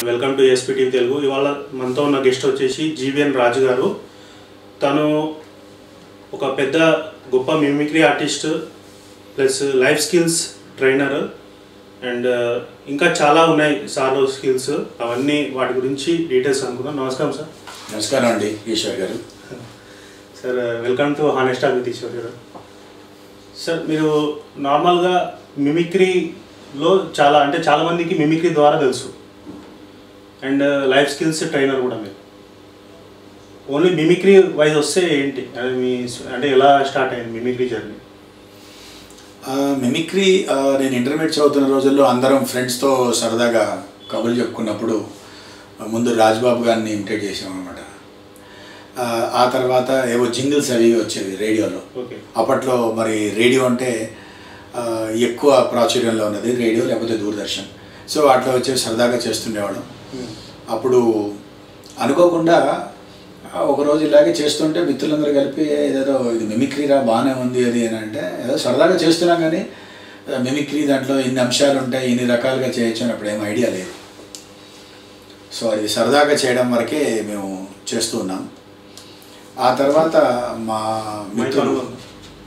Welcome to SPT Telugu ఇవాళ మనతో ఉన్న గెస్ట్ వచ్చేసి జీవిఎన్ రాజు గారు తను ఒక పెద్ద గొప్ప mimicry artist plus life skills trainer and ఇంకా చాలా ఉన్నాయి సార్ స్కిల్స్ అవన్నీ వాటి గురించి డీటెయిల్స్ అనుకుందాం నమస్కారం సార్ నమస్కారం అండి ఈశ్వర్ గారు sir welcome to honest with Eshwar గారు సార్ మీరు నార్మల్గా మిమిక్రీలో చాలా అంటే చాలా మందికి మిమిక్రీ ద్వారా తెలుసు అండ్ లైఫ్ స్కిల్స్ ట్రైనర్ కూడా మీరు ఓన్లీ మిమిక్రీ వైజ్ వస్తే ఏంటి అది మీ అంటే ఎలా స్టార్ట్ అయింది మిమిక్రీ జర్నీ ఆ, మిమిక్రీ ఆ, నేను ఇంటర్మీడియట్ చదువుతున్న రోజుల్లో అందరం ఫ్రెండ్స్తో సరదాగా కబుర్లు చెప్పుకున్నప్పుడు ఆ, ముందు రాజ్బాబు గారిని ఇమిటేట్ చేసాం అనమాట ఆ తర్వాత ఏవో జింగిల్స్ అవి వచ్చేవి రేడియోలో ఓకే అప్పట్లో మరి రేడియో అంటే ఆ, ఎక్కువ ప్రాచుర్యంలో ఉన్నది రేడియో లేకపోతే దూరదర్శన్ సో వాటిలో వచ్చేవి సరదాగా చేస్తుండేవాళ్ళం అప్పుడు అనుకోకుండా ఆ, ఒక రోజు ఇలాగే చేస్తుంటే మిత్రులందరూ కలిపి ఏదేదో ఇది మిమిక్రీరా బాగానే ఉంది అది అని అంటే ఏదో సరదాగా చేస్తున్నాం కానీ ఆ, మిమిక్రీ దాంట్లో ఇన్ని అంశాలు ఉంటాయి ఇన్ని రకాలుగా చేయొచ్చు అని అప్పుడు ఏం ఐడియా లేదు సో అది సరదాగా చేయడం వరకే మేము చేస్తూ ఉన్నాం ఆ తర్వాత మా మైతో మిత్రులు అనుకుందాం.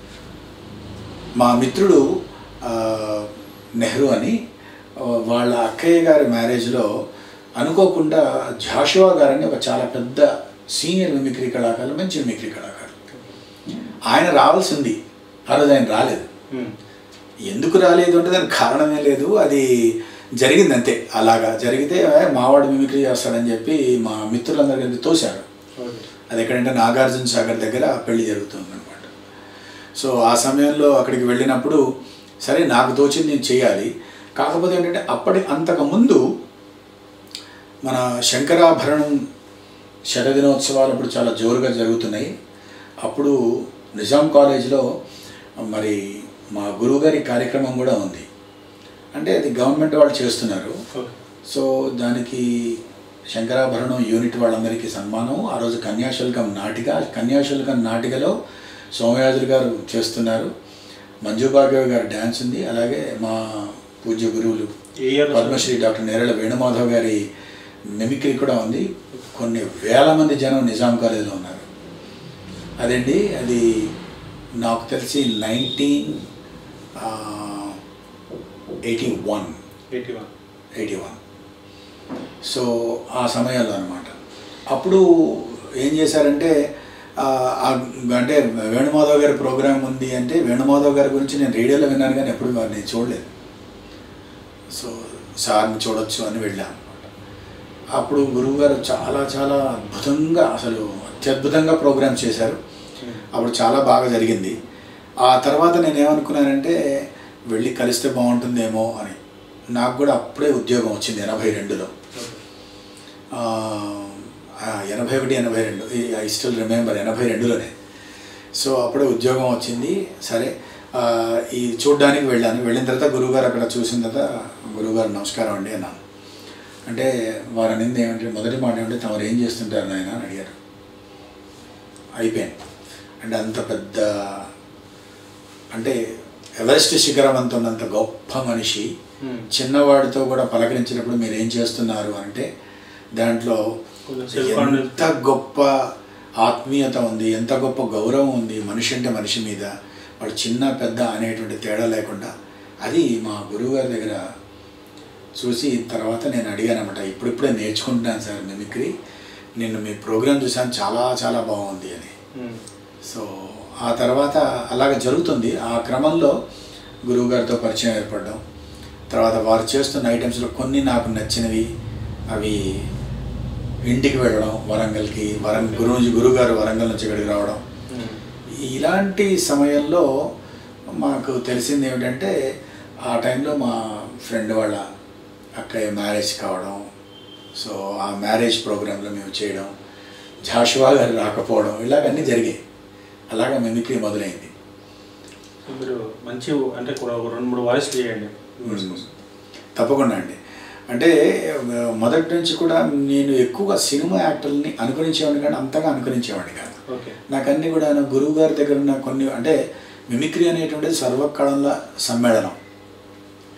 మా మిత్రుడు ఆ, నెహ్రూ అని ఆ, వాళ్ళ అక్కయ్య గారి మ్యారేజ్లో అనుకోకుండా జాషువా గారని ఒక చాలా పెద్ద సీనియర్ మిమిక్రీ కళాకారులు మంచి మిమిక్రీ కళాకారులు ఆయన రావాల్సింది ఆ రోజు ఆయన రాలేదు మ్మ్. ఎందుకు రాలేదు అంటే దానికి కారణమే లేదు అది జరిగింది అంతే అలాగా జరిగితే "ఏ, మావాడు మిమిక్రీ చేస్తాడని చెప్పి మా మిత్రులందరూ కలిపి తోశారు ఓకే అది ఎక్కడంటే నాగార్జున సాగర్ దగ్గర పెళ్లి జరుగుతుంది అనమాట సో ఆ సమయంలో అక్కడికి వెళ్ళినప్పుడు సరే నాకు తోచింది నేను చేయాలి కాకపోతే ఏంటంటే అప్పటి అంతకు ముందు మన శంకరాభరణం శతదినోత్సవాలు అప్పుడు చాలా జోరుగా జరుగుతున్నాయి అప్పుడు నిజాం కాలేజ్లో మరి మా గురువుగారి కార్యక్రమం కూడా ఉంది అంటే అది గవర్నమెంట్ వాళ్ళు చేస్తున్నారు ఓకే సో దానికి శంకరాభరణం యూనిట్ వాళ్ళందరికీ సన్మానం ఆ రోజు కన్యాశుల్కం నాటిక కన్యాశుల్కం నాటికలో సోమయాజులు గారు చేస్తున్నారు మంజు భార్గవి గారి డ్యాన్స్ ఉంది అలాగే మా పూజ్య గురువులు ఏ ఇయర్ పద్మశ్రీ డాక్టర్ నేరళ వేణుమాధవ్ గారి మిమిక్రీ కూడా ఉంది కొన్ని వేల మంది జనం నిజాం కాలేజీలో ఉన్నారు అదండి అది నాకు తెలిసి nineteen eighty one eighty one eighty one so ఆ సమయంలో అనమాట అప్పుడు ఏం చేశారంటే ఆ, ఆ, అంటే వేణుమాధవ్ గారి ప్రోగ్రామ్ ఉంది అంటే వేణుమాధవ్ గారి గురించి నేను రేడియోలో విన్నాను కానీ ఎప్పుడు వారిని చూడలేదు సో సార్ని చూడొచ్చు అని వెళ్ళాను అనమాట అప్పుడు గురువుగారు చాలా చాలా అద్భుతంగా అసలు అత్యద్భుతంగా ప్రోగ్రామ్ చేశారు అప్పుడు చాలా బాగా జరిగింది ఆ తర్వాత నేను ఏమనుకున్నానంటే వెళ్ళి కలిస్తే బాగుంటుందేమో అని నాకు కూడా అప్పుడే ఉద్యోగం వచ్చింది ఎనభై రెండులో ఆ, ఆ, ఎనభై ఒకటి ఎనభై రెండు ఐ స్టిల్ రిమెంబర్ ఎనభై రెండులోనే సో అప్పుడే ఉద్యోగం వచ్చింది సరే ఆ, ఈ చూడ్డానికి వెళ్ళాను వెళ్ళిన తర్వాత గురువుగారు అక్కడ చూసిన తర్వాత గురువుగారు నమస్కారం అండి అన్నాను అంటే వారు అనింది ఏమంటే మొదటి మాట ఏమంటే తమరు ఏం చేస్తుంటారు నాయన అని అడిగారు అయిపోయింది అంటే అంత పెద్ద అంటే ఎవరెస్ట్ శిఖరం అంత ఉన్నంత గొప్ప మనిషి మ్మ్. చిన్నవాడితో కూడా పలకరించినప్పుడు మీరు ఏం చేస్తున్నారు అంటే దాంట్లో కొంచెం self-confidence. ఎంత గొప్ప ఆత్మీయత ఉంది ఎంత గొప్ప గౌరవం ఉంది మనిషి అంటే మనిషి మీద వాడు చిన్న పెద్ద అనేటువంటి తేడా లేకుండా అది మా గురువు గారి దగ్గర చూసి తర్వాత నేను అడిగాను అనమాట ఇప్పుడిప్పుడే నేర్చుకుంటున్నాను సార్ మిమిక్రీ నేను మీ ప్రోగ్రామ్ చూసాను చాలా చాలా బాగుంది అని మ్మ్. సో ఆ తర్వాత అలాగ జరుగుతుంది ఆ క్రమంలో గురువుగారితో పరిచయం ఏర్పడడం తర్వాత వారు చేస్తున్న ఐటమ్స్లో కొన్ని నాకు నచ్చినవి అవి ఇంటికి వెళ్ళడం వరంగల్కి వరంగల్ గురువు గురువుగారు వరంగల్ నుంచి ఇక్కడికి రావడం మ్మ్. ఇలాంటి సమయంలో మాకు తెలిసింది ఏమిటంటే ఆ టైంలో మా ఫ్రెండ్ వాళ్ళ అక్కయ్య మ్యారేజ్ కావడం సో ఆ మ్యారేజ్ ప్రోగ్రాంలో మేము చేయడం జాషువా గారు రాకపోవడం ఇలాగన్నీ జరిగాయి అలాగా మిమిక్రీ మొదలైంది సో మీరు మంచి అంటే ఒక రెండు మూడు వాయిస్ చేయండి తప్పకుండా అండి అంటే ఆ, మొదటి నుంచి కూడా నేను ఎక్కువగా సినిమా యాక్టర్ని అనుకరించేవాడిని కానీ అంతగా అనుకరించేవాడిని కాదు ఓకే నాకు అన్ని కూడా గురువు గారి దగ్గర ఉన్న కొన్ని అంటే మిమిక్రీ అనేటువంటిది సర్వకళల సమ్మేళనం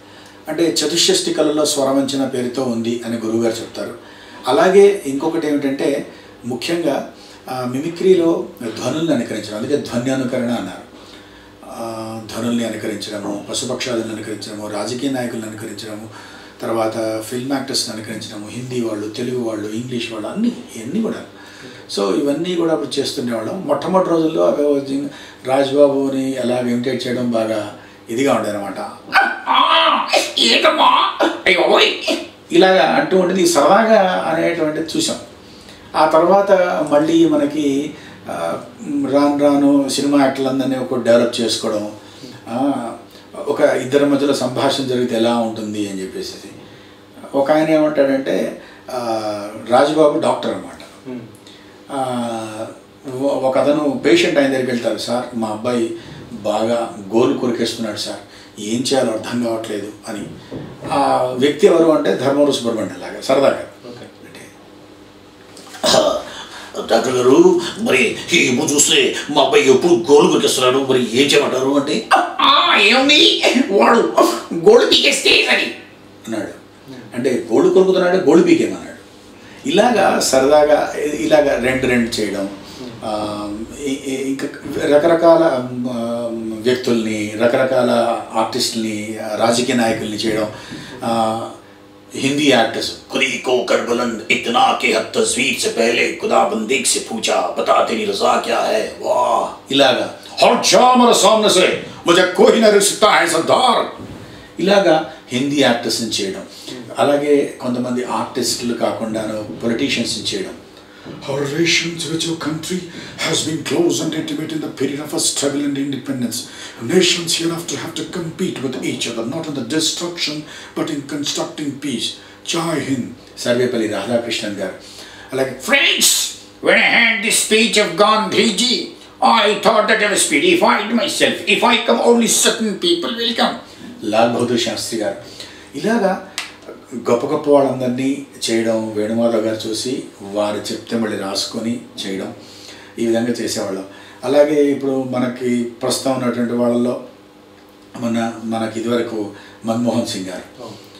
అంటే చతుషష్టి కళలో స్వరవంచన పేరుతో ఉంది అని గురువుగారు చెప్తారు అలాగే ఇంకొకటి ఏమిటంటే ముఖ్యంగా ఆ, మిమిక్రీలో ధ్వనుల్ని అనుకరించడం అందుకే ధ్వని అనుకరణ అన్నారు ఆ, ధ్వనుల్ని అనుకరించడము పశుపక్షాదులను అనుకరించడము రాజకీయ నాయకులను అనుకరించడము తర్వాత ఫిల్మ్ యాక్టర్స్ని అనుకరించడము హిందీ వాళ్ళు తెలుగు వాళ్ళు ఇంగ్లీష్ వాళ్ళు అన్నీ ఇవన్నీ కూడా సో ఇవన్నీ కూడా అప్పుడు చేస్తుండేవాళ్ళం మొట్టమొదటి రోజుల్లో అవే వచ్చి రాజ్బాబుని ఎలా ఇమిటేట్ చేయడం బాగా ఇదిగా ఉండేది అనమాట ఏంటమ్మా అయ్యో ఓయ్. ఇలాగా అంటూ ఉండేది సరదాగా అనేటువంటిది చూసాం ఆ తర్వాత మళ్ళీ మనకి ఆ, రాను రాను సినిమా యాక్టర్లందరినీ ఒక డెవలప్ చేసుకోవడం ఆ, ఒక ఇద్దరి మధ్యలో సంభాషణ జరిగితే ఎలా ఉంటుంది అని చెప్పేసి ఒక ఆయన ఏమంటాడంటే ఆ, రాజుబాబు డాక్టర్ అనమాట ఉమ్. ఆ, ఒ- ఒక అతను పేషెంట్ ఆయన దగ్గరికి వెళ్తారు సార్ మా అబ్బాయి బాగా గోలు కొరికేస్తున్నాడు సార్ ఏం చేయాలో అర్థం కావట్లేదు అని ఆ వ్యక్తి ఎవరు అంటే ధర్మవరం సుబ్రహ్మణ్యం లాగా సరదాగా ఓకే అంటే డాక్టర్ గారు మరి ఏమో చూస్తే మా అబ్బాయి ఎప్పుడు గోలు కొరికేస్తున్నాడు మరి ఏం చేయమంటారు అంటే "ఆ, ఏముంది వాడు గోలు పీకేస్తే అని అన్నాడు అంటే గోళ్ళు కొరుకుతున్నాడు గోళ్ళు పీకేమన్నాడు ఇలాగా సరదాగా ఇలాగా రెండు రెండు చేయడం ఆ, ఇ- ఇ- ఇంకా రకరకాల ఆ, వ్యక్తుల్ని రకరకాల ఆర్టిస్టుల్ని రాజకీయ నాయకుల్ని చేయడం ఆ, హిందీ యాక్టర్స్ खुदी को कर बुलंद इतना कि हद तस्वीर से पहले खुदा बंदीक से पूछा बता तेरी रजा क्या है वाह ఇలాగా हट जा मेरे सामने से मुझे कोई न रुक सकता है सरदार ఇలాగా హిందీ యాక్టర్స్ని చేయడం అలాగే కొంతమంది ఆర్టిస్టులు కాకుండాను పొలిటీషియన్స్ని చేయడం Our relations with your country has been close and intimate in the period of our struggle and independence. Nations hereafter have to compete with each other, not in the destruction, but in constructing peace. Jai Hind. Sarvepalli Radhakrishnan గారు అలాగే Friends, when I heard the speech of Gandhiji, I thought that I was purified myself. If I come, only certain people will come. Lal Bahadur Sastry గారు ఇలాగా గొప్ప గొప్ప వాళ్ళందరినీ చేయడం వేణుమాధవ్ గారు చూసి వారు చెప్తే మళ్ళీ రాసుకొని చేయడం ఈ విధంగా చేసేవాళ్ళం అలాగే ఇప్పుడు మనకి ప్రస్తుతం ఉన్నటువంటి వాళ్ళలో మన మనకి ఇదివరకు మన్మోహన్ సింగ్ గారు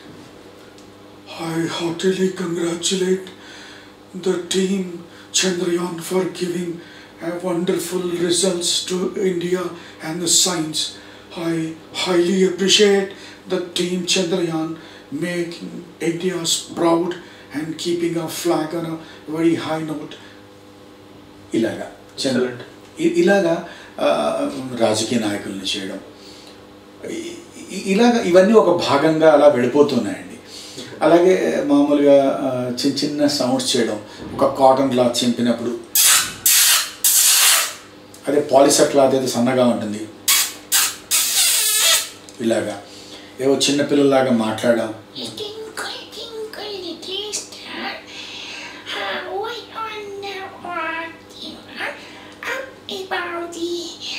I heartily congratulate the team Chandrayaan for giving a wonderful results to India and the science. I highly appreciate the team Chandrayaan making India's proud and keeping our flag on a very high note. ఇలాగా చంద్ర Excellent. ఇ- ఇలాగా ఆ, రాజకీయ నాయకుల్ని చేయడం ఇ- ఇ- ఇలాగా ఇవన్నీ ఒక భాగంగా అలా వెళ్ళిపోతున్నాయండి అలాగే మామూలుగా ఆ, చిన్న చిన్న సౌండ్స్ చేయడం ఒక కాటన్ క్లాత్ చింపినప్పుడు అదే పాలిసర్ క్లాత్ అయితే సన్నగా ఉంటుంది ఇలాగా ఏవో చిన్నపిల్లలాగా మాట్లాడడం Twinkle, twinkle, little star, how I wonder what you are up about the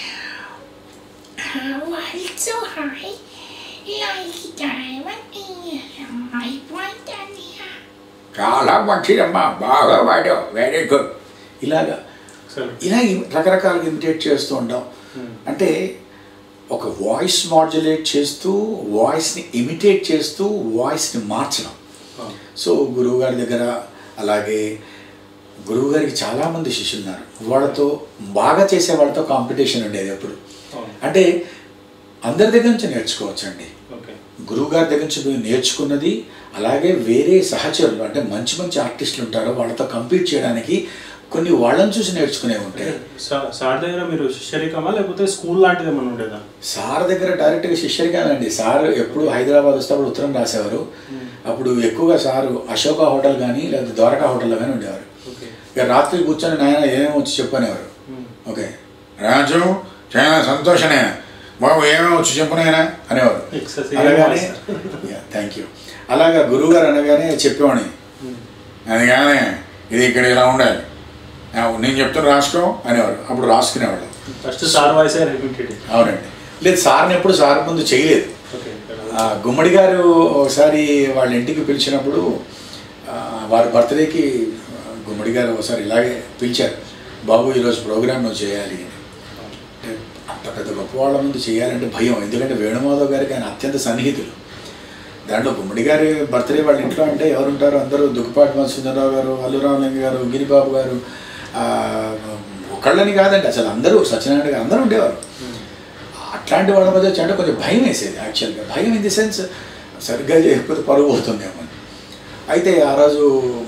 world so high, like diamond in my point and here. చాలా మంచిదమ్మా బాగా వాడావు వెరీ గుడ్ ఇలాగా సరే ఇలా ఇ- రకరకాలుగా ఇమిటేట్ చేస్తూ ఉంటాం అంటే ఒక వాయిస్ మాడ్యులేట్ చేస్తూ వాయిస్ని ఇమిటేట్ చేస్తూ వాయిస్ని మార్చడం సో గురువుగారి దగ్గర అలాగే గురువుగారికి చాలామంది శిష్యులు ఉన్నారు వాళ్ళతో బాగా చేసే వాళ్ళతో కాంపిటీషన్ ఉండేది ఎప్పుడు అవును. అంటే అందరి దగ్గర నుంచి నేర్చుకోవచ్చండి ఓకే గురువుగారి దగ్గర నుంచి మేము నేర్చుకున్నది అలాగే వేరే సహచరులు అంటే మంచి మంచి ఆర్టిస్టులు ఉంటారో వాళ్ళతో కంపీట్ చేయడానికి కొన్ని వాళ్ళని చూసి నేర్చుకునే ఉంటాయి సా- సార్ దగ్గర మీరు శిష్యరికమా లేకపోతే స్కూల్ లాంటిది ఏమన్నా ఉండేదా సార్ దగ్గర డైరెక్ట్గా శిష్యరిగానండి సార్ ఎప్పుడు హైదరాబాద్ వస్తే అప్పుడు ఉత్తరం రాసేవారు అప్పుడు ఎక్కువగా సారు అశోక హోటల్ కానీ లేకపోతే ద్వారకా హోటల్లో కానీ ఉండేవారు ఓకే ఇక రాత్రి కూర్చొని నాయన ఏమేమి వచ్చి చెప్పనేవారు Hmm. ఓకే రాజు చాలా సంతోషనే బాబు ఏమేమి వచ్చి చెప్పనైనా అనేవారు Excessive అనగానే voice. థ్యాంక్ యూ అలాగా గురువుగారు అనగానే చెప్పేవాడిని అది కానీ ఇది ఇక్కడ ఇలా ఉండాలి ఆ, నేను చెప్తున్నా రాసుకో అనేవారు అప్పుడు రాసుకునేవాడు ఫస్ట్ సార్ వాయిస్ రిపీటెడ్ అవునండి లేదు సార్ని ఎప్పుడు సార్ ముందు చేయలేదు ఓకే ఆ, గుమ్మడి గారు ఒకసారి వాళ్ళ ఇంటికి పిలిచినప్పుడు ఆ, వారి బర్త్డేకి ఆ, గుమ్మడి గారు ఒకసారి ఇలాగే పిలిచారు బాబు ఈరోజు ప్రోగ్రామ్ నువ్వు చేయాలి అని అంటే అంత పెద్ద గొప్ప వాళ్ళ ముందు చేయాలంటే భయం ఎందుకంటే వేణుమాధవ్ గారికి ఆయన అత్యంత సన్నిహితులు దాంట్లో గుమ్మడి గారి బర్త్డే వాళ్ళ ఇంట్లో అంటే ఎవరు ఉంటారు అందరూ దుక్కుపాటి మధుసూదనరావు గారు అల్లురామలింగ గారు గిరిబాబు గారు ఆ, ఒకళ్ళని కాదండి అసలు అందరూ సత్యనారాయణ గారు అందరూ ఉండేవారు అట్లాంటి వాళ్ళ మధ్య వచ్చి అంటే కొంచెం భయం వేసేది యాక్చువల్గా భయం ఇన్ ది సెన్స్ సరిగ్గా చేయకపోతే పరుగు పోతుందేమో అని. అయితే ఆ రోజు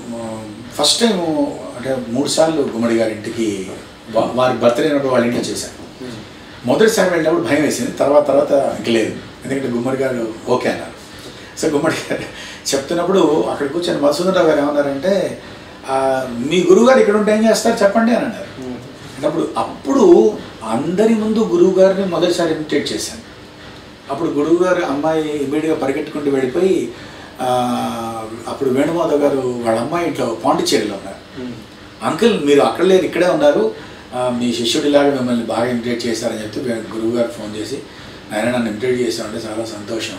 ఫస్ట్ టైం అంటే మూడు సార్లు గుమ్మడి గారి ఇంటికి వా- వారి బర్త్డే అయినప్పుడు వాళ్ళ ఇంట్లో చేశాను మొదటిసారి వెళ్ళినప్పుడు భయం వేసింది తర్వాత తర్వాత ఇంక లేదు ఎందుకంటే గుమ్మడి గారు ఓకే అన్నారు సో గుమ్మడి గారు చెప్తున్నప్పుడు అక్కడ కూర్చొని మధుసూదనరావు గారు ఏమన్నారంటే "ఆ, మీ గురువు గారు ఇక్కడ ఉంటే ఏం చేస్తారు చెప్పండి అని అన్నారు అన్నప్పుడు అప్పుడు అందరి ముందు గురువు గారిని మొదటిసారి ఇమిటేట్ చేశాను అప్పుడు గురువు గారు అమ్మాయి ఇమీడియట్గా పరిగెట్టుకుంటూ వెళ్ళిపోయి ఆ, అప్పుడు వేణుమాధవ్ గారు వాళ్ళ అమ్మాయి ఇంట్లో పాండిచ్చేరిలో ఉన్నారు అంకుల్ మీరు అక్కడ లేరు ఇక్కడే ఉన్నారు ఆ, మీ శిష్యుడిలాగా మిమ్మల్ని బాగా ఇమిటేట్ చేశారని చెప్తే వే- గురువు గారు ఫోన్ చేసి ఆయన నన్ను ఇమిటేట్ చేశామంటే చాలా సంతోషం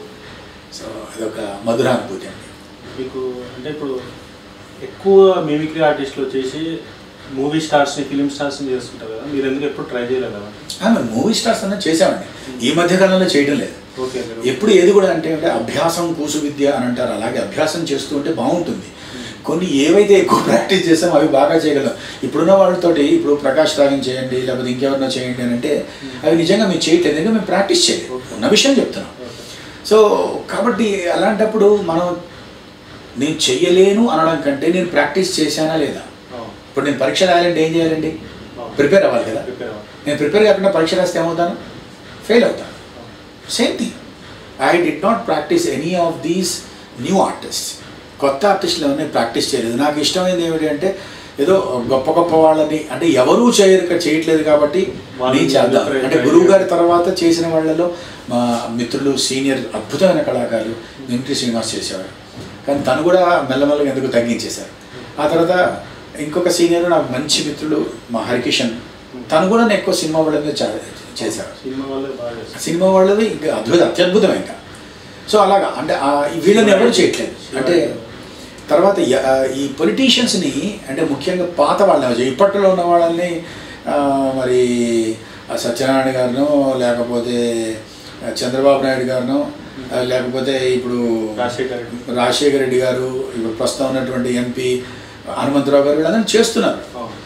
సో అదొక మధురానుభూతి అండి మీకు అంటే ఇప్పుడు ఎక్కువ మిమిక్రీ ఆర్టిస్టులు వచ్చేసి మూవీ స్టార్స్ని ఫిలిం స్టార్స్ని చేస్తుంటారు కదా మీరు ఎందుకు ఎప్పుడు ట్రై చేయలేదు కదా ఆమె మూవీ స్టార్స్ అన్నది చేసామండి ఈ మధ్య కాలంలో చేయడం లేదు ఓకే మీరు ఎప్పుడు ఏది కూడా అంటే అంటే అభ్యాసం కూసు విద్య అని అంటారు అలాగే అభ్యాసం చేస్తూ ఉంటే బాగుంటుంది కొన్ని ఏవైతే ఎక్కువ ప్రాక్టీస్ చేస్తామో అవి బాగా చేయగలం ఇప్పుడున్న వాళ్ళతోటి ఇప్పుడు ప్రకాష్ రావిన్ చేయండి లేకపోతే ఇంకెవరినో చేయండి అని అంటే అవి నిజంగా మేము చేయట్లేదు ఎందుకంటే మేము ప్రాక్టీస్ చేయలేదు ఉన్న విషయం చెప్తున్నాం సో కాబట్టి అలాంటప్పుడు మనం నేను చెయ్యలేను అనడం కంటే నేను ప్రాక్టీస్ చేశానా లేదా ఇప్పుడు నేను పరీక్ష రాయాలంటే ఏం చేయాలండి ప్రిపేర్ అవ్వాలి కదా ప్రిపేర్ అవ్వాలి నేను ప్రిపేర్ కాకుండా పరీక్ష రాస్తే ఏమవుతాను ఫెయిల్ అవుతాను same thing I did not practice any of these new artist కొత్త ఆర్టిస్టులు ఎవరిని ప్రాక్టీస్ చేయలేదు నాకు ఇష్టమైంది ఏమిటి అంటే ఏదో గొప్ప గొప్ప వాళ్ళని అంటే ఎవరూ చేయరు చేయట్లేదు కాబట్టి వాళ్ళని నేను చేద్దాం try- అంటే try గురువు గారి చేయాలి. తర్వాత చేసిన వాళ్ళలో మా మిత్రులు సీనియర్ అద్భుతమైన కళాకారులు మిమిక్రీ శ్రీనివాస్ చేసేవారు కానీ తను కూడా మెల్లమెల్లగా ఎందుకు తగ్గించేశారు ఆ తర్వాత ఇంకొక సీనియర్ నాకు మంచి మిత్రుడు మా హరికిషన్ తను కూడా నేను ఎక్కువ సినిమా వాళ్ళ మీద చా- చేశారు సినిమా వాళ్ళే బాగా చేస్తారు సినిమా వాళ్ళది ఇంకా అద్భుత అత్యద్భుతం ఇంకా సో అలాగా అంటే ఆ వీళ్ళని ఎవరు చేయట్లేదు అంటే తర్వాత య- ఆ, ఈ పొలిటీషియన్స్ని అంటే ముఖ్యంగా పాత వాళ్ళని ఇప్పట్లో ఉన్న వాళ్ళని ఆ, మరి ఆ సత్యనారాయణ గారినో లేకపోతే ఆ, చంద్రబాబు నాయుడు గారినో ఆ, లేకపోతే ఇప్పుడు రాజశేఖర్ రెడ్డి. రాజశేఖర రెడ్డి గారు ఇప్పుడు ప్రస్తుతం ఉన్నటువంటి ఎంపీ హనుమంతరావు గారు వీళ్ళందరూ చేస్తున్నారు అవును.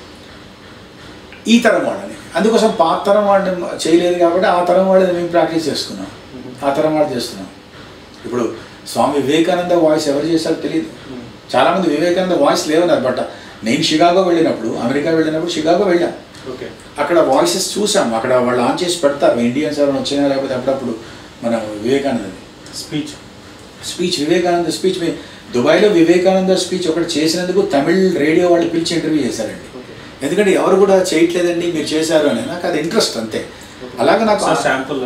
ఈ తరం వాళ్ళని అందుకోసం పాత తరం వాళ్ళని చేయలేదు కాబట్టి ఆ తరం వాళ్ళని మేము ప్రాక్టీస్ చేసుకున్నాం ఆ తరం వాళ్ళు చేస్తున్నాం ఇప్పుడు స్వామి వివేకానంద వాయిస్ ఎవరు చేశారో తెలియదు మ్మ్. చాలామంది వివేకానంద వాయిస్ లేవన్నారు బట్ నేను షికాగో వెళ్ళినప్పుడు అమెరికా వెళ్ళినప్పుడు షికాగో వెళ్ళాం ఓకే అక్కడ వాయిసెస్ చూసాం అక్కడ వాళ్ళు ఆన్ చేసి పెడతారు ఇండియన్స్ ఎవరైనా వచ్చినా లేకపోతే అప్పుడప్పుడు మన వివేకానందది స్పీచ్ స్పీచ్ వివేకానంద స్పీచ్ మీ దుబాయ్లో వివేకానంద స్పీచ్ ఒకటి చేసినందుకు తమిళ్ రేడియో వాళ్ళు పిలిచి ఇంటర్వ్యూ చేశారండి ఓకే ఎందుకంటే ఎవరు కూడా చేయట్లేదండి మీరు చేశారు అని నాకు అది ఇంట్రెస్ట్ అంతే అలాగే నాకు sir sample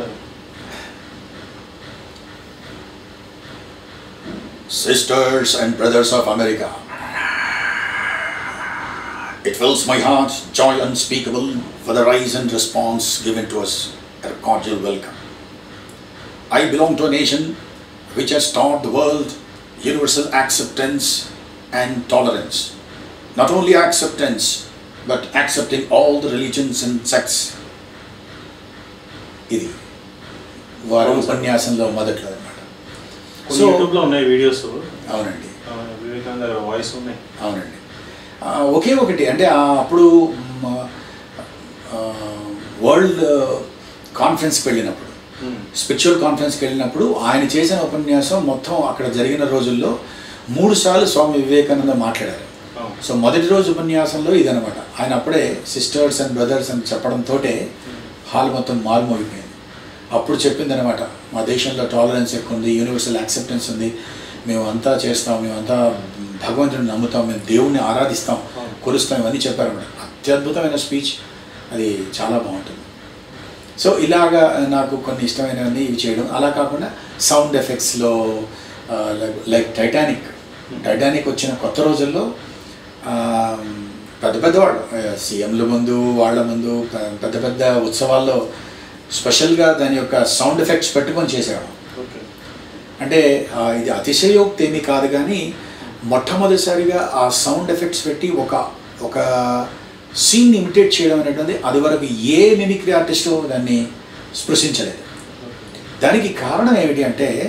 Sisters and brothers of America, it fills my heart joy unspeakable for the rise and response given to us a cordial welcome. I belong to a nation which has taught the world universal acceptance and tolerance. Not only acceptance, but accepting all the religions and sects. ఇది వారి ఉపన్యాసంలో మొదట్లో అనమాట కొన్ని so యూట్యూబ్లో ఉన్నాయి videos అవునండి వివేకానంద గారి వాయిస్ ఉన్నాయి అవునండి ఆ, ఒకే ఒకటి అంటే ఆ అప్పుడు మ, ఆ, వరల్డ్ కాన్ఫరెన్స్కి వెళ్ళినప్పుడు మ్మ్. స్పిరిచువల్ కాన్ఫరెన్స్కి వెళ్ళినప్పుడు ఆయన చేసిన ఉపన్యాసం మొత్తం అక్కడ జరిగిన రోజుల్లో మూడు సార్లు స్వామి వివేకానంద మాట్లాడారు అవును. సో మొదటి రోజు ఉపన్యాసంలో ఇదనమాట ఆయన అప్పుడే సిస్టర్స్ అండ్ బ్రదర్స్ అని చెప్పడంతో హాల్ మొత్తం మారుమోగిపోయింది అప్పుడు చెప్పింది అనమాట మా దేశంలో టాలరెన్స్ ఎక్కువ ఉంది యూనివర్సల్ యాక్సెప్టెన్స్ ఉంది మేము అంతా చేస్తాం మేమంతా భగవంతుడిని నమ్ముతాం మేము దేవుణ్ణి ఆరాధిస్తాం కొలుస్తాం ఇవన్నీ చెప్పారన్నమాట అత్యద్భుతమైన స్పీచ్ అది చాలా బాగుంటుంది సో ఇలాగా నాకు కొన్ని ఇష్టమైనవన్నీ ఇవి చేయడం అలా కాకుండా సౌండ్ ఎఫెక్ట్స్లో లైక్ టైటానిక్ టైటానిక్ వచ్చిన కొత్త రోజుల్లో ఆ, పెద్ద పెద్ద వాళ్ళు సీఎంల ముందు వాళ్ళ ముందు పె- పెద్ద పెద్ద ఉత్సవాల్లో స్పెషల్గా దాని యొక్క సౌండ్ ఎఫెక్ట్స్ పెట్టుకొని చేసేవాళ్ళం ఓకే అంటే ఆ, ఇది అతిశయోక్తి ఏమీ కాదు కానీ మొట్టమొదటిసారిగా ఆ సౌండ్ ఎఫెక్ట్స్ పెట్టి ఒక ఒక సీన్ ఇమిటేట్ చేయడం అనేటువంటి అది వరకు ఏ మిమిక్రీ ఆర్టిస్టు దాన్ని స్పృశించలేదు దానికి కారణం ఏమిటి అంటే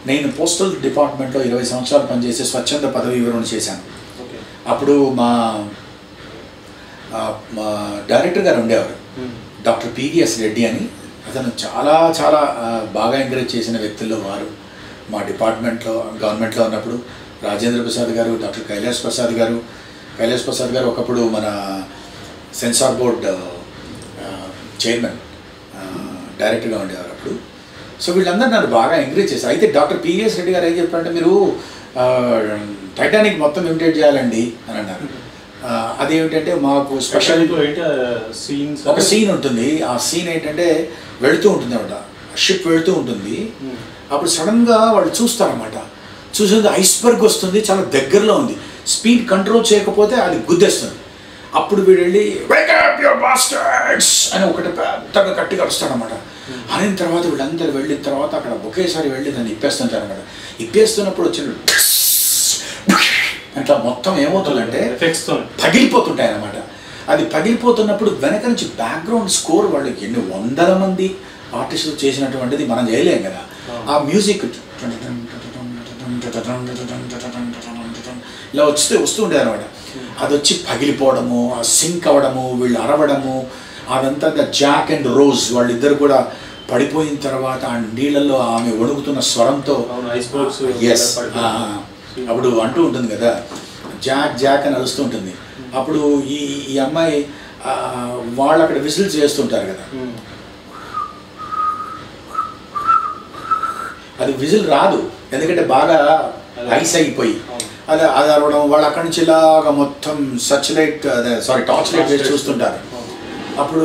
నేను పోస్టల్ డిపార్ట్మెంట్లో ఇరవై సంవత్సరాలు పనిచేసి స్వచ్ఛంద పదవి వివరణ చేశాను ఓకే అప్పుడు మా ఆ, మా డైరెక్టర్ గారు ఉండేవారు డాక్టర్ పివిఎస్ రెడ్డి అని అతను చాలా చాలా ఆ, బాగా ఎంకరేజ్ చేసిన వ్యక్తుల్లో వారు మా డిపార్ట్మెంట్లో గవర్నమెంట్లో ఉన్నప్పుడు రాజేంద్ర ప్రసాద్ గారు డాక్టర్ కైలాష్ ప్రసాద్ గారు కైలాష్ ప్రసాద్ గారు ఒకప్పుడు మన సెన్సార్ బోర్డ్ చైర్మన్ డైరెక్టర్గా ఉండేవారు అప్పుడు సో వీళ్ళందరూ నన్ను బాగా ఎంకరేజ్ చేశారు అయితే డాక్టర్ పివిఎస్ రెడ్డి గారు ఏం చెప్పారంటే మీరు ఆ, టైటానిక్ మొత్తం ఇమిటేట్ చేయాలండి అని అన్నారు ఆ, అదేమిటంటే మాకు స్పెషల్ స్పెషల్ ఏంటి సీన్స్ ఒక సీన్ ఉంటుంది ఆ సీన్ ఏంటంటే వెళుతూ ఉంటుంది అనమాట షిప్ వెళుతూ ఉంటుంది అప్పుడు సడన్గా వాళ్ళు చూస్తారన్నమాట చూసింది ఐస్బర్గ్ వస్తుంది చాలా దగ్గరలో ఉంది స్పీడ్ కంట్రోల్ చేయకపోతే అది గుద్దేస్తుంది అప్పుడు వీడు వెళ్ళి "Wake up, your bastards!" అని ఒకటి పెద్దగా గట్టిగా అరుస్తాడనమాట అయిన తర్వాత వీళ్ళందరూ వెళ్ళిన తర్వాత అక్కడ ఒకేసారి వెళ్ళి దాన్ని ఇప్పేస్తుంటారు అనమాట ఇప్పేస్తున్నప్పుడు వచ్చిన అట్లా మొత్తం ఏమవుతుందంటే ఎఫెక్ట్స్ తో పగిలిపోతుంటాయి అన్నమాట అది పగిలిపోతున్నప్పుడు వెనక నుంచి బ్యాక్గ్రౌండ్ స్కోర్ వాళ్ళు ఎన్ని వందల మంది ఆర్టిస్టులు చేసినటువంటిది మనం చేయలేం కదా ఆ మ్యూజిక్ ఇలా వస్తే వస్తూ ఉండేది అనమాట అది వచ్చి పగిలిపోవడము ఆ సింక్ అవ్వడము వీళ్ళు అరవడము అదంతా జాక్ అండ్ రోజ్ వాళ్ళిద్దరు కూడా పడిపోయిన తర్వాత ఆ నీళ్ళల్లో ఆమె వణుకుతున్న స్వరంతో అవును, icebergs ఎస్ అప్పుడు అంటూ ఉంటుంది కదా జాక్ జాక్ అని అరుస్తూ ఉంటుంది అప్పుడు ఈ ఈ అమ్మాయి ఆ, వాళ్ళు అక్కడ విజిల్స్ చేస్తుంటారు కదా అది విజిల్ రాదు ఎందుకంటే బాగా ఐస్ అయిపోయి అది అది అరవడం వాళ్ళు అక్కడి నుంచి ఇలాగ మొత్తం సచ్ లైట్ అదే సారీ టార్చ్ లైట్ వేసి చూస్తుంటారు అప్పుడు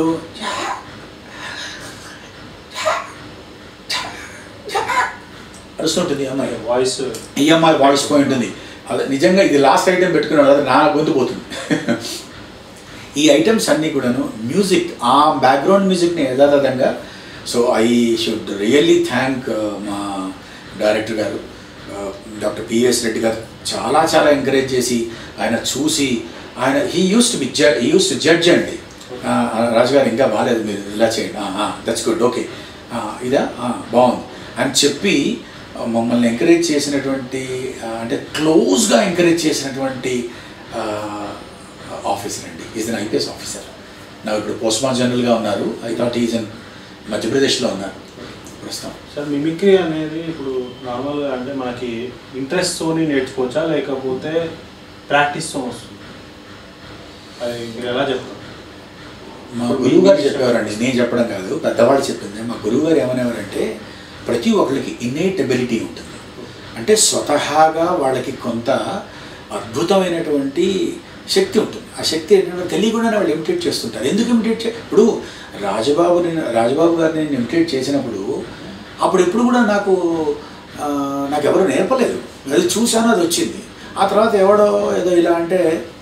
అరుస్తుంటుంది ఈ అమ్మాయి వాయిస్ ఈఎంఐ వాయిస్ పోయి ఉంటుంది అదే నిజంగా ఇది లాస్ట్ ఐటెం పెట్టుకున్నాడు అది నా గొంతు పోతుంది ఈ ఐటమ్స్ అన్నీ కూడాను మ్యూజిక్ ఆ బ్యాక్గ్రౌండ్ మ్యూజిక్ని యథాతథంగా so I should really thank మా డైరెక్టర్ గారు డాక్టర్ పిఎస్ రెడ్డి గారు చాలా చాలా ఎంకరేజ్ చేసి ఆయన చూసి ఆయన he used to be judge he used to judge అండి ఆ, ఆ, రాజు గారు ఇంకా బాగాలేదు మీరు ఇలా చేయండి దట్స్ గుడ్ ఓకే ఇదా ఆ, బాగుంది అని చెప్పి ఆ, మమ్మల్ని ఎంకరేజ్ చేసినటువంటి ఆ, అంటే క్లోజ్గా ఎంకరేజ్ చేసినటువంటి ఆఫీసర్ అండి ఈజ్ అన్ ఐపీఎస్ ఆఫీసర్ నా ఇప్పుడు పోస్ట్ మాస్టర్ జనరల్గా ఉన్నారు ఐ థాట్ ఈజ్ అన్ మధ్యప్రదేశ్లో ఉన్నారు ప్రస్తుతం సార్ మిమిక్రీ అనేది ఇప్పుడు నార్మల్గా అంటే మనకి ఇంట్రెస్ట్తోని నేర్చుకోవచ్చా లేకపోతే ప్రాక్టీస్తో వస్తుంది అది మీరు ఎలా చెప్తారు మా గురువు గారు చెప్పేవారండి నేను చెప్పడం కాదు పెద్దవాళ్ళు చెప్పింది మా గురువు గారు ఏమనేవారంటే ప్రతి ఒక్కరికి ఇన్నేట్ ఎబిలిటీ ఉంటుంది అంటే స్వతహాగా వాళ్ళకి కొంత అద్భుతమైనటువంటి శక్తి ఉంటుంది ఆ శక్తి ఏంటంటే తెలియకుండానే వాళ్ళు ఇమిటేట్ చేస్తుంటారు ఎందుకు ఇమిటేట్ చే ఇప్పుడు రాజబాబుని రాజబాబు గారిని నేను ఇమిటేట్ చేసినప్పుడు అప్పుడు ఎప్పుడు కూడా నాకు ఆ, నాకు ఎవరు నేర్పలేదు అది చూశాను అది వచ్చింది ఆ తర్వాత ఎవడో ఏదో ఇలా అంటే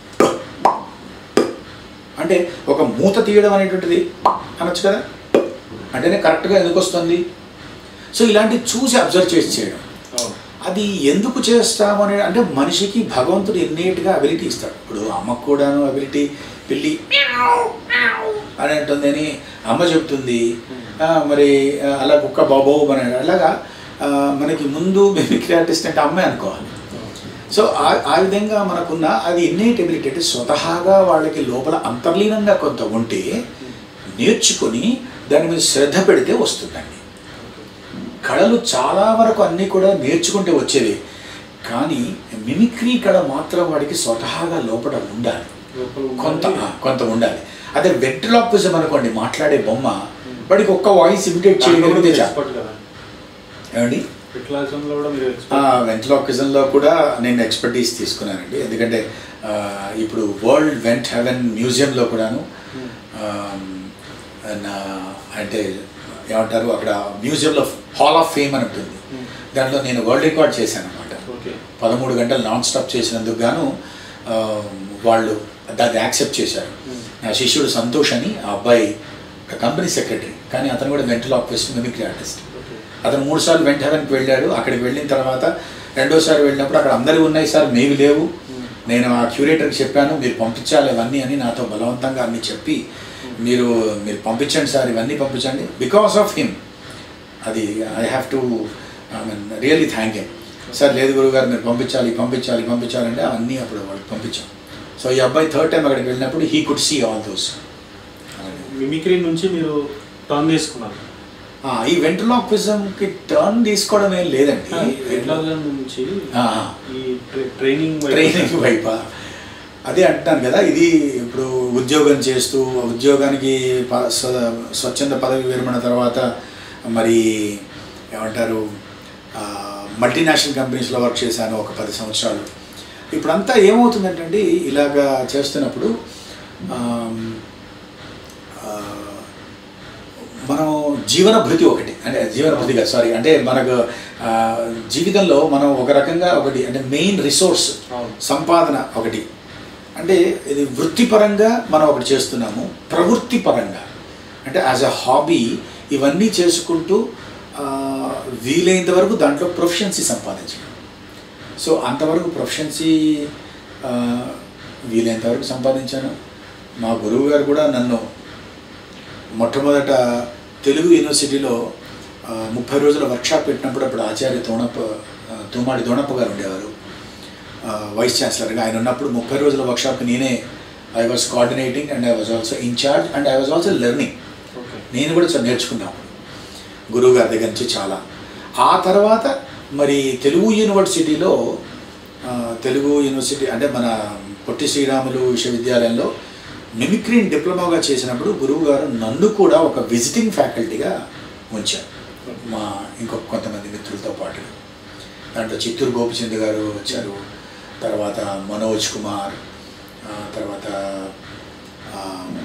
అంటే ఒక మూత తీయడం అనేటువంటిది అనొచ్చు కదా అంటేనే కరెక్ట్గా ఎందుకు వస్తుంది సో ఇలాంటి చూసి అబ్జర్వ్ చేసి చేయడం అది ఎందుకు చేస్తాము అనే అంటే మనిషికి భగవంతుడు ఎన్నేటిగా అబిలిటీ ఇస్తాడు ఇప్పుడు అమ్మకు కూడాను అబిలిటీ పిల్లి అని అంటుంది అని అమ్మ చెప్తుంది ఆ, మరి ఆ, అలా కుక్క బాబో అని అలాగా ఆ, మనకి ముందు మిమిక్రీ ఆర్టిస్ట్ అంటే అమ్మే అనుకోవాలి సో ఆ ఆ విధంగా మనకున్న అది ఇన్నేట్ ఎబిలిటీ అంటే స్వతహాగా వాళ్ళకి లోపల అంతర్లీనంగా కొంత ఉంటే నేర్చుకొని దాని మీద శ్రద్ధ పెడితే వస్తుందండి కళలు చాలా వరకు అన్నీ కూడా నేర్చుకుంటే వచ్చేవి కానీ మిమిక్రీ కళ మాత్రం వాడికి స్వతహాగా లోపల ఉండాలి కొంత ఆ, కొంత ఉండాలి అదే వెంట్రలాక్విజం అనుకోండి మాట్లాడే బొమ్మ వాడికి ఒక్క వాయిస్ ఇమిటేట్ చేయగలిగితే చాలు ఎక్స్పర్ట్ కదా ఏమండి ఫిట్లాజంలో కూడా మీరు ఆ, ఎక్స్పర్ట్ వెంట్రలాక్విజంలో కూడా నేను ఎక్స్పర్టీస్ తీసుకున్నానండి ఎందుకంటే ఆ, ఇప్పుడు వరల్డ్ వెంట్ హెవెన్ మ్యూజియంలో కూడాను ఆ, నా అంటే ఏమంటారు అక్కడ మ్యూజియంలో హాల్ ఆఫ్ ఫేమ్ అని ఉంటుంది దాంట్లో నేను వరల్డ్ రికార్డ్ చేశాను అనమాట ఓకే పదమూడు గంటలు నాన్ స్టాప్ చేసినందుకు గాను ఆ, వాళ్ళు దాన్ని యాక్సెప్ట్ చేశారు నా శిష్యుడు సంతోష్ అని ఆ అబ్బాయి కంపెనీ సెక్రటరీ కానీ అతను కూడా ventriloquist mimicry artist okay అతను మూడు సార్లు వెంట హెవెన్కి వెళ్ళాడు అక్కడికి వెళ్ళిన తర్వాత రెండోసారి వెళ్ళినప్పుడు అక్కడ అందరూ ఉన్నాయి సార్ మేవి లేవు నేను ఆ క్యూరేటర్కి చెప్పాను మీరు పంపించాలి ఇవన్నీ అని నాతో బలవంతంగా అన్ని చెప్పి మీరు మీరు పంపించండి సార్ ఇవన్నీ పంపించండి బికాస్ ఆఫ్ హిమ్ అది I have to I mean really thank you sir లేదు గురుగారు మీరు పంపించాలి పంపించాలి పంపించాలంటే అవన్నీ అప్పుడు వాళ్ళకి పంపించాం సో ఈ అబ్బాయి థర్డ్ టైం అక్కడికి వెళ్ళినప్పుడు he could see all those mimicry నుంచి మీరు టర్న్ తీసుకున్నారు ఈ వెంట్రలాక్విజంకి టర్న్ తీసుకోవడం ఏం లేదండి ఎట్లాగా నుంచి ఆ. ఈ ట్రై- ట్రైనింగ్ వైపు- ట్రైనింగ్ వైపా అదే అంటున్నాను కదా ఇది ఇప్పుడు ఉద్యోగం చేస్తూ ఉద్యోగానికి ప- స్వ- స్వచ్ఛంద పదవి విరమణ తర్వాత మరి ఏమంటారు మల్టీనేషనల్ కంపెనీస్లో వర్క్ చేశాను ఒక పది సంవత్సరాలు ఇప్పుడంతా ఏమవుతుందంటే ఇలాగా చేస్తున్నప్పుడు ఆమ్, ఆ, మనం జీవన భృతి ఒకటి అంటే జీవన భృతి కాదు సారీ అంటే మనకు ఆ, జీవితంలో మనం ఒక రకంగా ఒకటి అంటే మెయిన్ రిసోర్స్ అవును. సంపాదన ఒకటి అంటే ఇది వృత్తిపరంగా మనం ఒకటి చేస్తున్నాము ప్రవృత్తి పరంగా అంటే యాజ్ అ హాబీ ఇవన్నీ చేసుకుంటూ ఆ, వీలైనంత వరకు దాంట్లో ప్రొఫిషియన్సీ సంపాదించడం సో అంతవరకు ప్రొఫిషియన్సీ వీలైనంత వరకు సంపాదించాను మా గురువు గారు కూడా నన్ను మొట్టమొదట తెలుగు యూనివర్సిటీలో ఆ, ముప్పై రోజుల వర్క్షాప్ పెట్టినప్పుడు అప్పుడు ఆచార్య తోణప్ప ఆ, తూమాడి దోణప్ప గారు ఉండేవారు ఆ, వైస్ ఛాన్సలర్గా ఆయన ఉన్నప్పుడు ముప్పై రోజుల వర్క్షాప్కి నేనే I was coordinating and I was also in charge and I was also learning okay నేను కూడా చాలా నేర్చుకున్నాను గురువు గారి దగ్గర నుంచి చాలా ఆ తర్వాత మరి తెలుగు యూనివర్సిటీలో ఆ, తెలుగు యూనివర్సిటీ అంటే మన పొట్టి శ్రీరాములు విశ్వవిద్యాలయంలో మిమిక్రీని డిప్లొమాగా చేసినప్పుడు గురువు గారు నన్ను కూడా ఒక విజిటింగ్ ఫ్యాకల్టీగా ఉంచారు మా ఇంకొక కొంతమంది మిత్రులతో పాటు దాంట్లో చిత్తూరు గోపిచంద్ గారు వచ్చారు తర్వాత మనోజ్ కుమార్ ఆ, తర్వాత ఆ,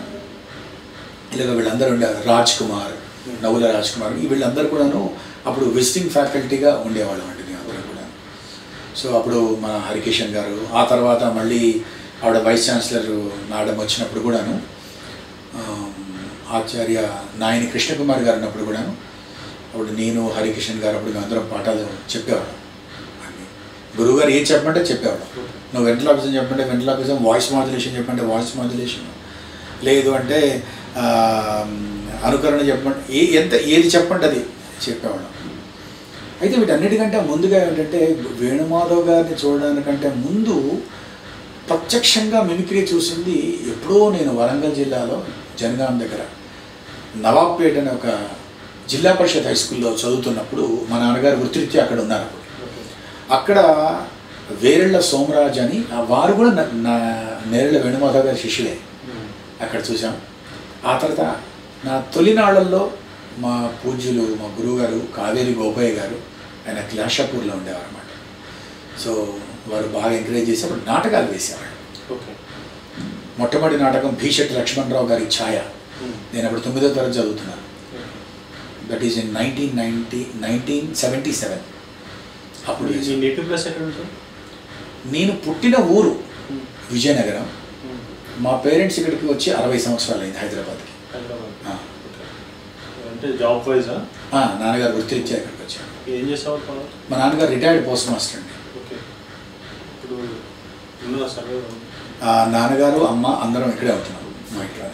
ఇలాగ వీళ్ళందరూ ఉండేవారు రాజ్ కుమార్ నవుల రాజ్ కుమార్ ఈ వీళ్ళందరూ కూడాను అప్పుడు విజిటింగ్ ఫ్యాకల్టీగా ఉండేవాళ్ళం అండి మేము అందరం కూడా సో అప్పుడు మన హరికిషన్ గారు ఆ తర్వాత మళ్ళీ ఆవిడ వైస్ ఛాన్సలర్ మేడం వచ్చినప్పుడు కూడాను ఆమ్, ఆచార్య నాయని కృష్ణకుమార్ గారు ఉన్నప్పుడు కూడాను అప్పుడు నేను హరికిషన్ గారు అప్పుడు మేమందరం పాఠాలు చెప్పేవాళ్ళం అన్ని గురువు గారు ఏం చెప్పమంటే చెప్పేవాళ్ళం నువ్వు వెంటలాపిజం చెప్పంటే వెంటలాపిజం వాయిస్ మాడ్యులేషన్ చెప్పంటే వాయిస్ మాడ్యులేషన్ లేదు అంటే ఆ, అనుకరణ చెప్పండి ఏ ఎంత ఏది చెప్పండి అది చెప్పేవాళ్ళం అయితే వీటన్నిటికంటే ముందుగా ఏంటంటే వేణుమాధవ్ గారిని చూడడానికంటే ముందు ప్రత్యక్షంగా మిమిక్రీ చూసింది ఎప్పుడో నేను వరంగల్ జిల్లాలో జనగాం దగ్గర నవాబ్పేట అనే ఒక జిల్లా పరిషత్ హై స్కూల్లో చదువుతున్నప్పుడు మా నాన్నగారు వృత్తిరీత్యా అక్కడ ఉన్నారు అప్పుడు అక్కడ వేరెళ్ళ సోమరాజ్ అని ఆ వారు కూడా నా- నా నేరెళ్ళ వేణుమాధవ్ గారి శిష్యులే అక్కడ చూసాం ఆ తర్వాత నా తొలినాళ్లలో మా పూజ్యులు మా గురువుగారు కావేరి గోపయ్య గారు ఆయన క్లాషాపూర్లో ఉండేవారు అనమాట సో వారు బాగా ఎంకరేజ్ చేసి అప్పుడు నాటకాలు వేసేవాళ్ళు ఓకే మొట్టమొదటి నాటకం భీషట్ లక్ష్మణరావు గారి ఛాయ నేను అప్పుడు తొమ్మిదో తరగతి చదువుతున్నాను that is in nineteen ninety nineteen seventy seven అప్పుడు మీ వేశాను. నేటివ్ ప్లేస్ ఎక్కడ ఉంటుంది నేను పుట్టిన ఊరు విజయనగరం మా పేరెంట్స్ ఇక్కడికి వచ్చి అరవై సంవత్సరాలు అయింది హైదరాబాద్కి హైదరాబాద్ ఆ. ఓకే అంటే జాబ్ వైజా ఆ, నాన్నగారు వృత్తిరీత్యా ఇక్కడికి వచ్చాను ఏం చేసేవారు పవన్ మా నాన్నగారు రిటైర్డ్ పోస్ట్ మాస్టర్ అండి ఓకే ఇప్పుడు ఉన్నదా సర్వే ఆ, నాన్నగారు అమ్మ అందరం ఇక్కడే అవుతున్నాం మా ఇంట్లోనే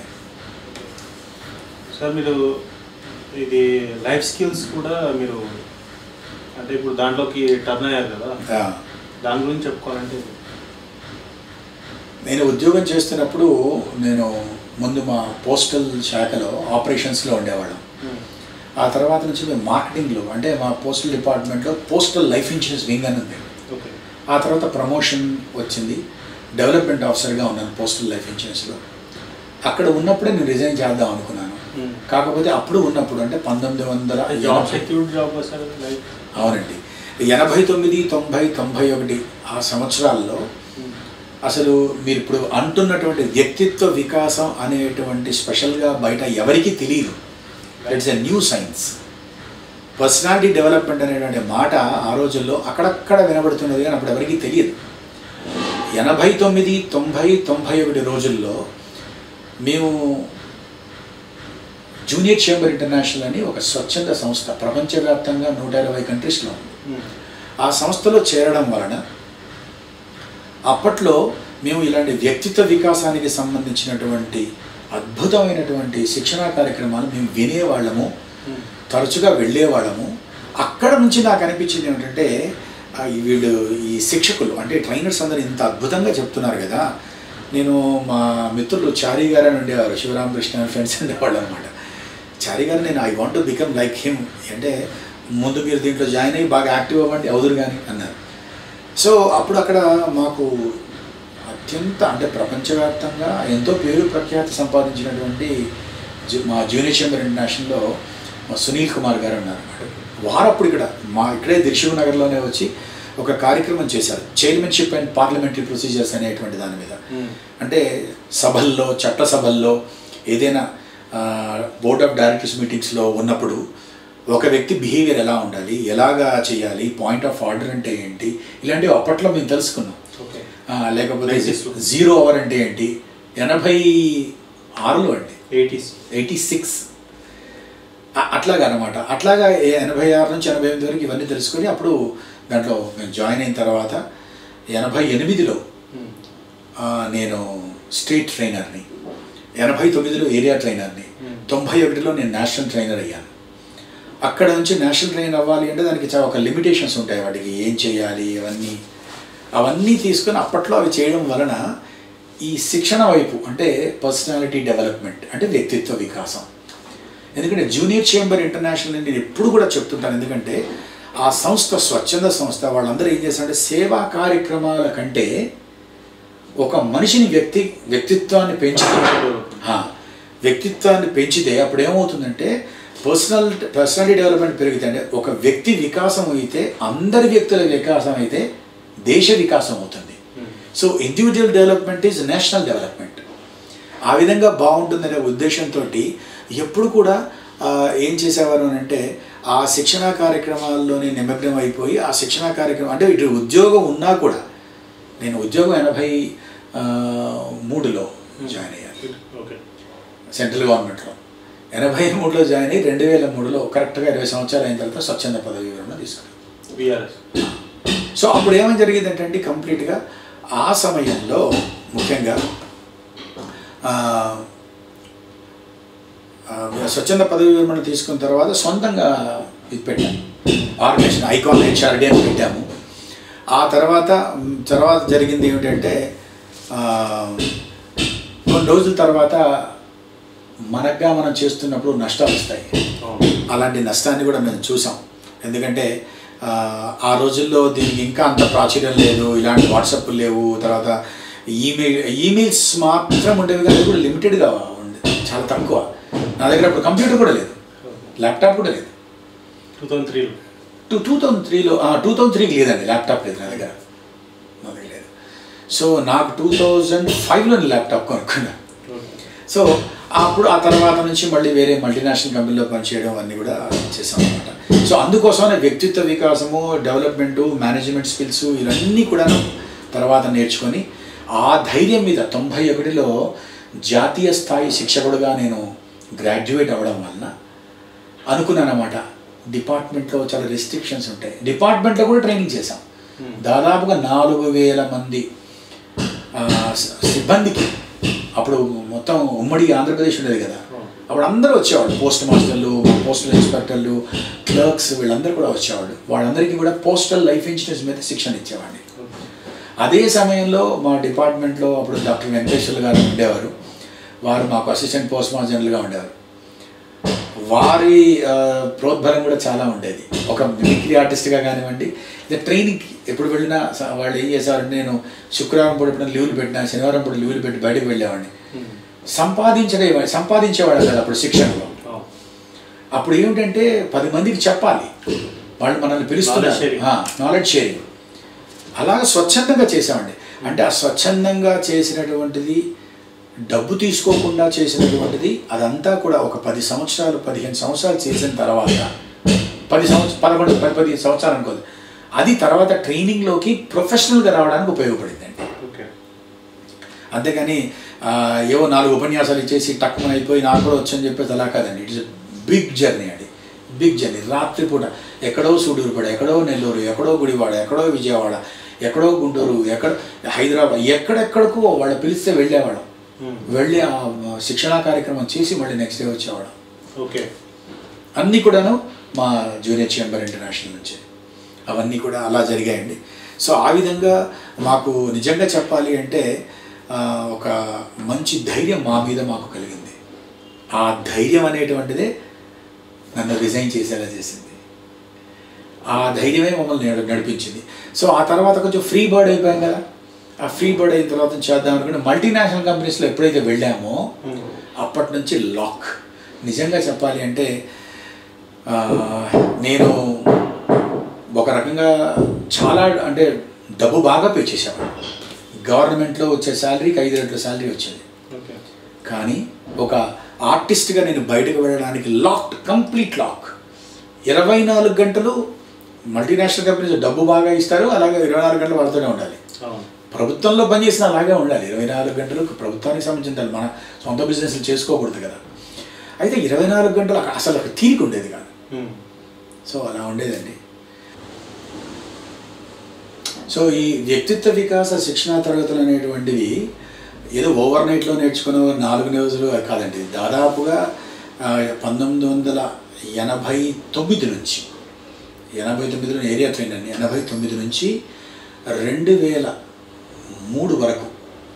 సార్ మీరు ఇది లైఫ్ స్కిల్స్ కూడా మీరు అంటే ఇప్పుడు దాంట్లోకి టర్న్ అయ్యారు కదా ఆ, దాని గురించి చెప్పుకోవాలంటే నేను ఉద్యోగం చేస్తున్నప్పుడు నేను ముందు మా పోస్టల్ శాఖలో ఆపరేషన్స్లో ఉండేవాళ్ళం ఆ తర్వాత నుంచి మేము మార్కెటింగ్లో అంటే మా పోస్టల్ డిపార్ట్మెంట్లో పోస్టల్ లైఫ్ ఇన్సూరెన్స్ వింగ్ అని ఉంది ఓకే ఆ తర్వాత ప్రమోషన్ వచ్చింది డెవలప్మెంట్ ఆఫీసర్గా ఉన్నాను పోస్టల్ లైఫ్ ఇన్సూరెన్స్లో అక్కడ ఉన్నప్పుడే నేను రిజైన్ చేద్దాం అనుకున్నాను కాకపోతే అప్పుడు ఉన్నప్పుడు అంటే పంతొమ్మిది వందల జాబ్ ఎనభై- సెక్యూర్డ్ జాబ్ సార్ లైఫ్ అవునండి ఎనభై తొమ్మిది తొంభై తొంభై ఒకటి ఆ సంవత్సరాల్లో అసలు మీరు ఇప్పుడు అంటున్నటువంటి వ్యక్తిత్వ వికాసం అనేటువంటి స్పెషల్గా బయట ఎవరికీ తెలియదు it's a new science personality development అనేటువంటి మాట ఆ రోజుల్లో అక్కడక్కడ వినబడుతున్నది కానీ అప్పుడు ఎవరికీ తెలియదు ఎనభై తొమ్మిది తొంభై తొంభై ఒకటి రోజుల్లో మేము జూనియర్ చేంబర్ ఇంటర్నేషనల్ అని ఒక స్వచ్ఛంద సంస్థ ప్రపంచవ్యాప్తంగా నూట ఇరవై కంట్రీస్లో ఉంది ఆ సంస్థలో చేరడం వలన అప్పట్లో మేము ఇలాంటి వ్యక్తిత్వ వికాసానికి సంబంధించినటువంటి అద్భుతమైనటువంటి శిక్షణా కార్యక్రమాలు మేము వినేవాళ్ళము తరచుగా వెళ్ళేవాళ్ళము అక్కడ నుంచి నాకు అనిపించింది ఏమిటంటే ఆ, ఈ వీళ్ళు ఈ శిక్షకులు అంటే ట్రైనర్స్ అందరూ ఇంత అద్భుతంగా చెప్తున్నారు కదా నేను మా మిత్రులు చారీ గారు అని ఉండేవారు శివరామకృష్ణ ఫ్రెండ్స్ ఉండేవాళ్ళు అనమాట చారీ గారు నేను I want to become like him అంటే ముందు మీరు దీంట్లో జాయిన్ అయ్యి బాగా యాక్టివ్ అవ్వండి అవుదురు కానీ అన్నారు సో అప్పుడు అక్కడ మాకు అత్యంత అంటే ప్రపంచవ్యాప్తంగా ఎంతో పేరు ప్రఖ్యాతి సంపాదించినటువంటి జు- మా జూనియర్ చేంబర్ ఇంటర్నేషనల్లో మా సునీల్ కుమార్ గారు ఉన్నారు వారు అప్పుడు ఇక్కడ మా ఇక్కడే దిల్షుక్ నగర్లోనే వచ్చి ఒక కార్యక్రమం చేశారు చైర్మన్షిప్ అండ్ పార్లమెంటరీ ప్రొసీజర్స్ అనేటువంటి దాని మీద అంటే సభల్లో చట్ట సభల్లో ఏదైనా బోర్డ్ ఆఫ్ డైరెక్టర్స్ మీటింగ్స్లో ఉన్నప్పుడు ఒక వ్యక్తి బిహేవియర్ ఎలా ఉండాలి ఎలాగా చేయాలి పాయింట్ ఆఫ్ ఆర్డర్ అంటే ఏంటి ఇలాంటివి అప్పట్లో మేము తెలుసుకున్నాం ఓకే ఆ, లేకపోతే 90s లో. జీరో అవర్ అంటే ఏంటి ఎనభై ఆరులో అండి ఎయిటీస్ ఎయిటీ సిక్స్ అట్లాగా అనమాట అట్లాగా ఏ- ఎనభై ఆరు నుంచి ఎనభై ఎనిమిది వరకు ఇవన్నీ తెలుసుకొని అప్పుడు దాంట్లో మేము జాయిన్ అయిన తర్వాత ఎనభై ఎనిమిదిలో ఆ, నేను స్టేట్ ట్రైనర్ని ఎనభై తొమ్మిదిలో ఏరియా ట్రైనర్ని తొంభై ఒకటిలో నేను నేషనల్ ట్రైనర్ అయ్యాను అక్కడ నుంచి నేషనల్ ట్రైనర్ అవ్వాలి అంటే దానికి చాలా ఒక లిమిటేషన్స్ ఉంటాయి వాటికి ఏం చేయాలి అవన్నీ అవన్నీ తీసుకొని అప్పట్లో అవి చేయడం వలన ఈ శిక్షణ వైపు అంటే పర్సనాలిటీ డెవలప్మెంట్ అంటే వ్యక్తిత్వ వికాసం ఎందుకంటే జూనియర్ చేంబర్ ఇంటర్నేషనల్ అని నేను ఎప్పుడు కూడా చెప్తుంటాను ఎందుకంటే ఆ సంస్థ స్వచ్ఛంద సంస్థ వాళ్ళందరూ ఏం చేస్తారంటే సేవా కార్యక్రమాల కంటే ఒక మనిషిని వ్యక్తి వ్యక్తిత్వాన్ని పెంచుతూ ఆ, వ్యక్తిత్వాన్ని పెంచితే అప్పుడు ఏమవుతుందంటే పర్సనల్ పర్సనాలిటీ డెవలప్మెంట్ పెరిగితే అంటే ఒక వ్యక్తి వికాసం అయితే అందరి వ్యక్తుల వికాసం అయితే దేశ వికాసం అవుతుంది so individual development is national development ఆ విధంగా బాగుంటుందనే ఉద్దేశంతో ఎప్పుడు కూడా ఆ, ఏం చేసేవారు అని అంటే ఆ శిక్షణా కార్యక్రమాల్లోనే నిమగ్నం అయిపోయి ఆ శిక్షణా కార్యక్రమం అంటే ఇటు ఉద్యోగం ఉన్నా కూడా నేను ఉద్యోగం ఎనభై ఆ, మూడులో జాయిన్ అయ్యాను ఓకే సెంట్రల్ గవర్నమెంట్లో ఎనభై మూడులో జాయిన్ అయ్యి రెండు వేల మూడులో కరెక్ట్గా ఇరవై సంవత్సరాలు అయిన తర్వాత స్వచ్ఛంద పదవి విరమణ తీసుకున్నాను బీఆర్ఎస్ సో అప్పుడు ఏమని జరిగింది అంటే కంప్లీట్గా ఆ సమయంలో ముఖ్యంగా ఆ, ఆ, స్వచ్ఛంద పదవి విరమణ తీసుకున్న తర్వాత సొంతంగా ఇది పెట్టాము ఆర్గనైజేషన్ ఐకాన్ హెచ్ఆర్డీ అని పెట్టాము ఆ తర్వాత మ్, తర్వాత జరిగింది ఏమిటంటే ఆ, కొన్ని రోజుల తర్వాత మనగ్గా మనం చేస్తున్నప్పుడు నష్టాలు వస్తాయి అలాంటి నష్టాన్ని కూడా మేము చూసాం ఎందుకంటే ఆ, ఆ రోజుల్లో దీనికి ఇంకా అంత ప్రాచుర్యం లేదు ఇలాంటి వాట్సాప్ లేవు తర్వాత ఈమెయిల్ ఈమెయిల్స్ మాత్రం ఉండేవి కానీ అది కూడా లిమిటెడ్గా ఉంది చాలా తక్కువ నా దగ్గర అప్పుడు కంప్యూటర్ కూడా లేదు ల్యాప్టాప్ కూడా లేదు టూ థౌజండ్ త్రీలో టూ టూ థౌజండ్ త్రీలో టూ థౌజండ్ త్రీకి లేదండి ల్యాప్టాప్ లేదు నా దగ్గర నా దగ్గర లేదు సో నాకు టూ థౌజండ్ ఫైవ్లో నేను ల్యాప్టాప్ కొనుక్కున్నాను సో అప్పుడు ఆ తర్వాత నుంచి మళ్ళీ వేరే మల్టీనేషనల్ కంపెనీలో పనిచేయడం అన్నీ కూడా చేసాం అనమాట సో అందుకోసమే వ్యక్తిత్వ వికాసము డెవలప్మెంటు మేనేజ్మెంట్ స్కిల్స్ ఇవన్నీ కూడా తర్వాత నేర్చుకొని ఆ ధైర్యం మీద తొంభై ఒకటిలో జాతీయ స్థాయి శిక్షకుడుగా నేను గ్రాడ్యుయేట్ అవ్వడం వలన అనుకున్నాను అనమాట డిపార్ట్మెంట్లో చాలా రెస్ట్రిక్షన్స్ ఉంటాయి డిపార్ట్మెంట్లో కూడా ట్రైనింగ్ చేశాం దాదాపుగా నాలుగు వేల మంది ఆ, స- సిబ్బందికి అప్పుడు మొత్తం ఉమ్మడి ఆంధ్రప్రదేశ్ ఉండేది కదా అప్పుడు అందరూ వచ్చేవాళ్ళు పోస్ట్ మాస్టర్లు పోస్టల్ ఇన్స్పెక్టర్లు క్లర్క్స్ వీళ్ళందరూ కూడా వచ్చేవాళ్ళు వాళ్ళందరికీ కూడా పోస్టల్ లైఫ్ ఇన్సూరెన్స్ మీద శిక్షణ ఇచ్చేవాడిని అదే సమయంలో మా డిపార్ట్మెంట్లో అప్పుడు డాక్టర్ వెంకటేశ్వర్లు గారు ఉండేవారు వారు మాకు అసిస్టెంట్ పోస్ట్ మాస్టర్ జనరల్గా ఉండేవారు వారి ఆ, ప్రోద్బలం కూడా చాలా ఉండేది ఒక మిమిక్రీ ఆర్టిస్ట్గా కానివ్వండి ఇది ట్రైనింగ్కి ఎప్పుడు వెళ్ళినా స- వాళ్ళు ఏం చేశారంటే నేను శుక్రవారం పూట ఎప్పుడైనా లీవులు పెట్టినా శనివారం పూట లీవులు పెట్టి బయటకు వెళ్ళేవాడిని సంపాదించడే సంపాదించేవాడు కదా అప్పుడు శిక్షణలో అప్పుడు ఏమిటంటే పది మందికి చెప్పాలి వాళ్ళు మనల్ని Knowledge పిలుస్తున్నారు sharing. నాలెడ్జ్ షేరింగ్ అలాగ స్వచ్ఛందంగా చేసామండి అంటే ఆ స్వచ్ఛందంగా చేసినటువంటిది డబ్బు తీసుకోకుండా చేసినటువంటిది అదంతా కూడా ఒక పది సంవత్సరాలు పదిహేను సంవత్సరాలు చేసిన తర్వాత పది సంవత్సరం పదకొండు పది పదిహేను సంవత్సరాలు అనుకోదు అది తర్వాత ట్రైనింగ్లోకి ప్రొఫెషనల్గా రావడానికి ఉపయోగపడిందండి ఓకే అంతేగాని ఆ, ఏవో నాలుగు ఉపన్యాసాలు ఇచ్చేసి టక్కున అయిపోయి నాకు కూడా వచ్చని చెప్పేసి అలా కాదండి ఇట్స్ బిగ్ జర్నీ అండి బిగ్ జర్నీ రాత్రిపూట ఎక్కడో సూడూరుపడ ఎక్కడో నెల్లూరు ఎక్కడో గుడివాడ ఎక్కడో విజయవాడ ఎక్కడో గుంటూరు ఎక్కడ హైదరాబాద్ ఎక్కడెక్కడికో వాళ్ళు పిలిస్తే వెళ్ళేవాళ్ళం వెళ్ళి ఆ శిక్షణా కార్యక్రమం చేసి మళ్ళీ నెక్స్ట్ డే వచ్చేవాళ్ళం ఓకే అన్నీ కూడాను మా జూనియర్ చేంబర్ ఇంటర్నేషనల్ నుంచి అవన్నీ కూడా అలా జరిగాయండి సో ఆ విధంగా మాకు నిజంగా చెప్పాలి అంటే ఆ, ఒక మంచి ధైర్యం మా మీద మాకు కలిగింది ఆ ధైర్యం అనేటువంటిదే నన్ను రిజైన్ చేసేలా చేసింది ఆ ధైర్యమే మమ్మల్ని నడ- నడిపించింది సో ఆ తర్వాత కొంచెం ఫ్రీ బర్డ్ అయిపోయాం కదా ఆ ఫ్రీ బర్డ్ అయిన తర్వాత చేద్దాం అనుకుంటే మల్టీనేషనల్ కంపెనీస్లో ఎప్పుడైతే వెళ్ళామో అప్పటి నుంచి లాక్ నిజంగా చెప్పాలి అంటే ఆ, నేను ఒక రకంగా చాలా అంటే డబ్బు బాగా పే చేసేవాడు గవర్నమెంట్లో వచ్చే శాలరీకి ఐదు రెట్ల శాలరీ వచ్చేది ఓకే కానీ ఒక ఆర్టిస్ట్గా నేను బయటకు వెళ్ళడానికి లాక్ కంప్లీట్ లాక్ ఇరవై నాలుగు గంటలు మల్టీనేషనల్ కంపెనీస్ డబ్బు బాగా ఇస్తారు అలాగే ఇరవై నాలుగు గంటలు వాళ్ళతోనే ఉండాలి అవును ప్రభుత్వంలో పనిచేసిన అలాగే ఉండాలి ఇరవై నాలుగు గంటలు ప్రభుత్వానికి సంబంధించిన మన సొంత బిజినెస్లు చేసుకోకూడదు కదా అయితే ఇరవై నాలుగు గంటలు అక్కడ అసలు ఒక తీరిక ఉండేది కాదు ఉమ్. సో అలా ఉండేదండి సో ఈ వ్యక్తిత్వ వికాస శిక్షణా తరగతులు అనేటువంటివి ఏదో ఓవర్ నైట్లో నేర్చుకునే నాలుగు రోజులు కాదండి దాదాపుగా ఆ, పంతొమ్మిది వందల ఎనభై తొమ్మిది నుంచి ఎనభై తొమ్మిదిలో ఏరియా ట్రైన్ అండి ఎనభై తొమ్మిది నుంచి రెండు వేల మూడు వరకు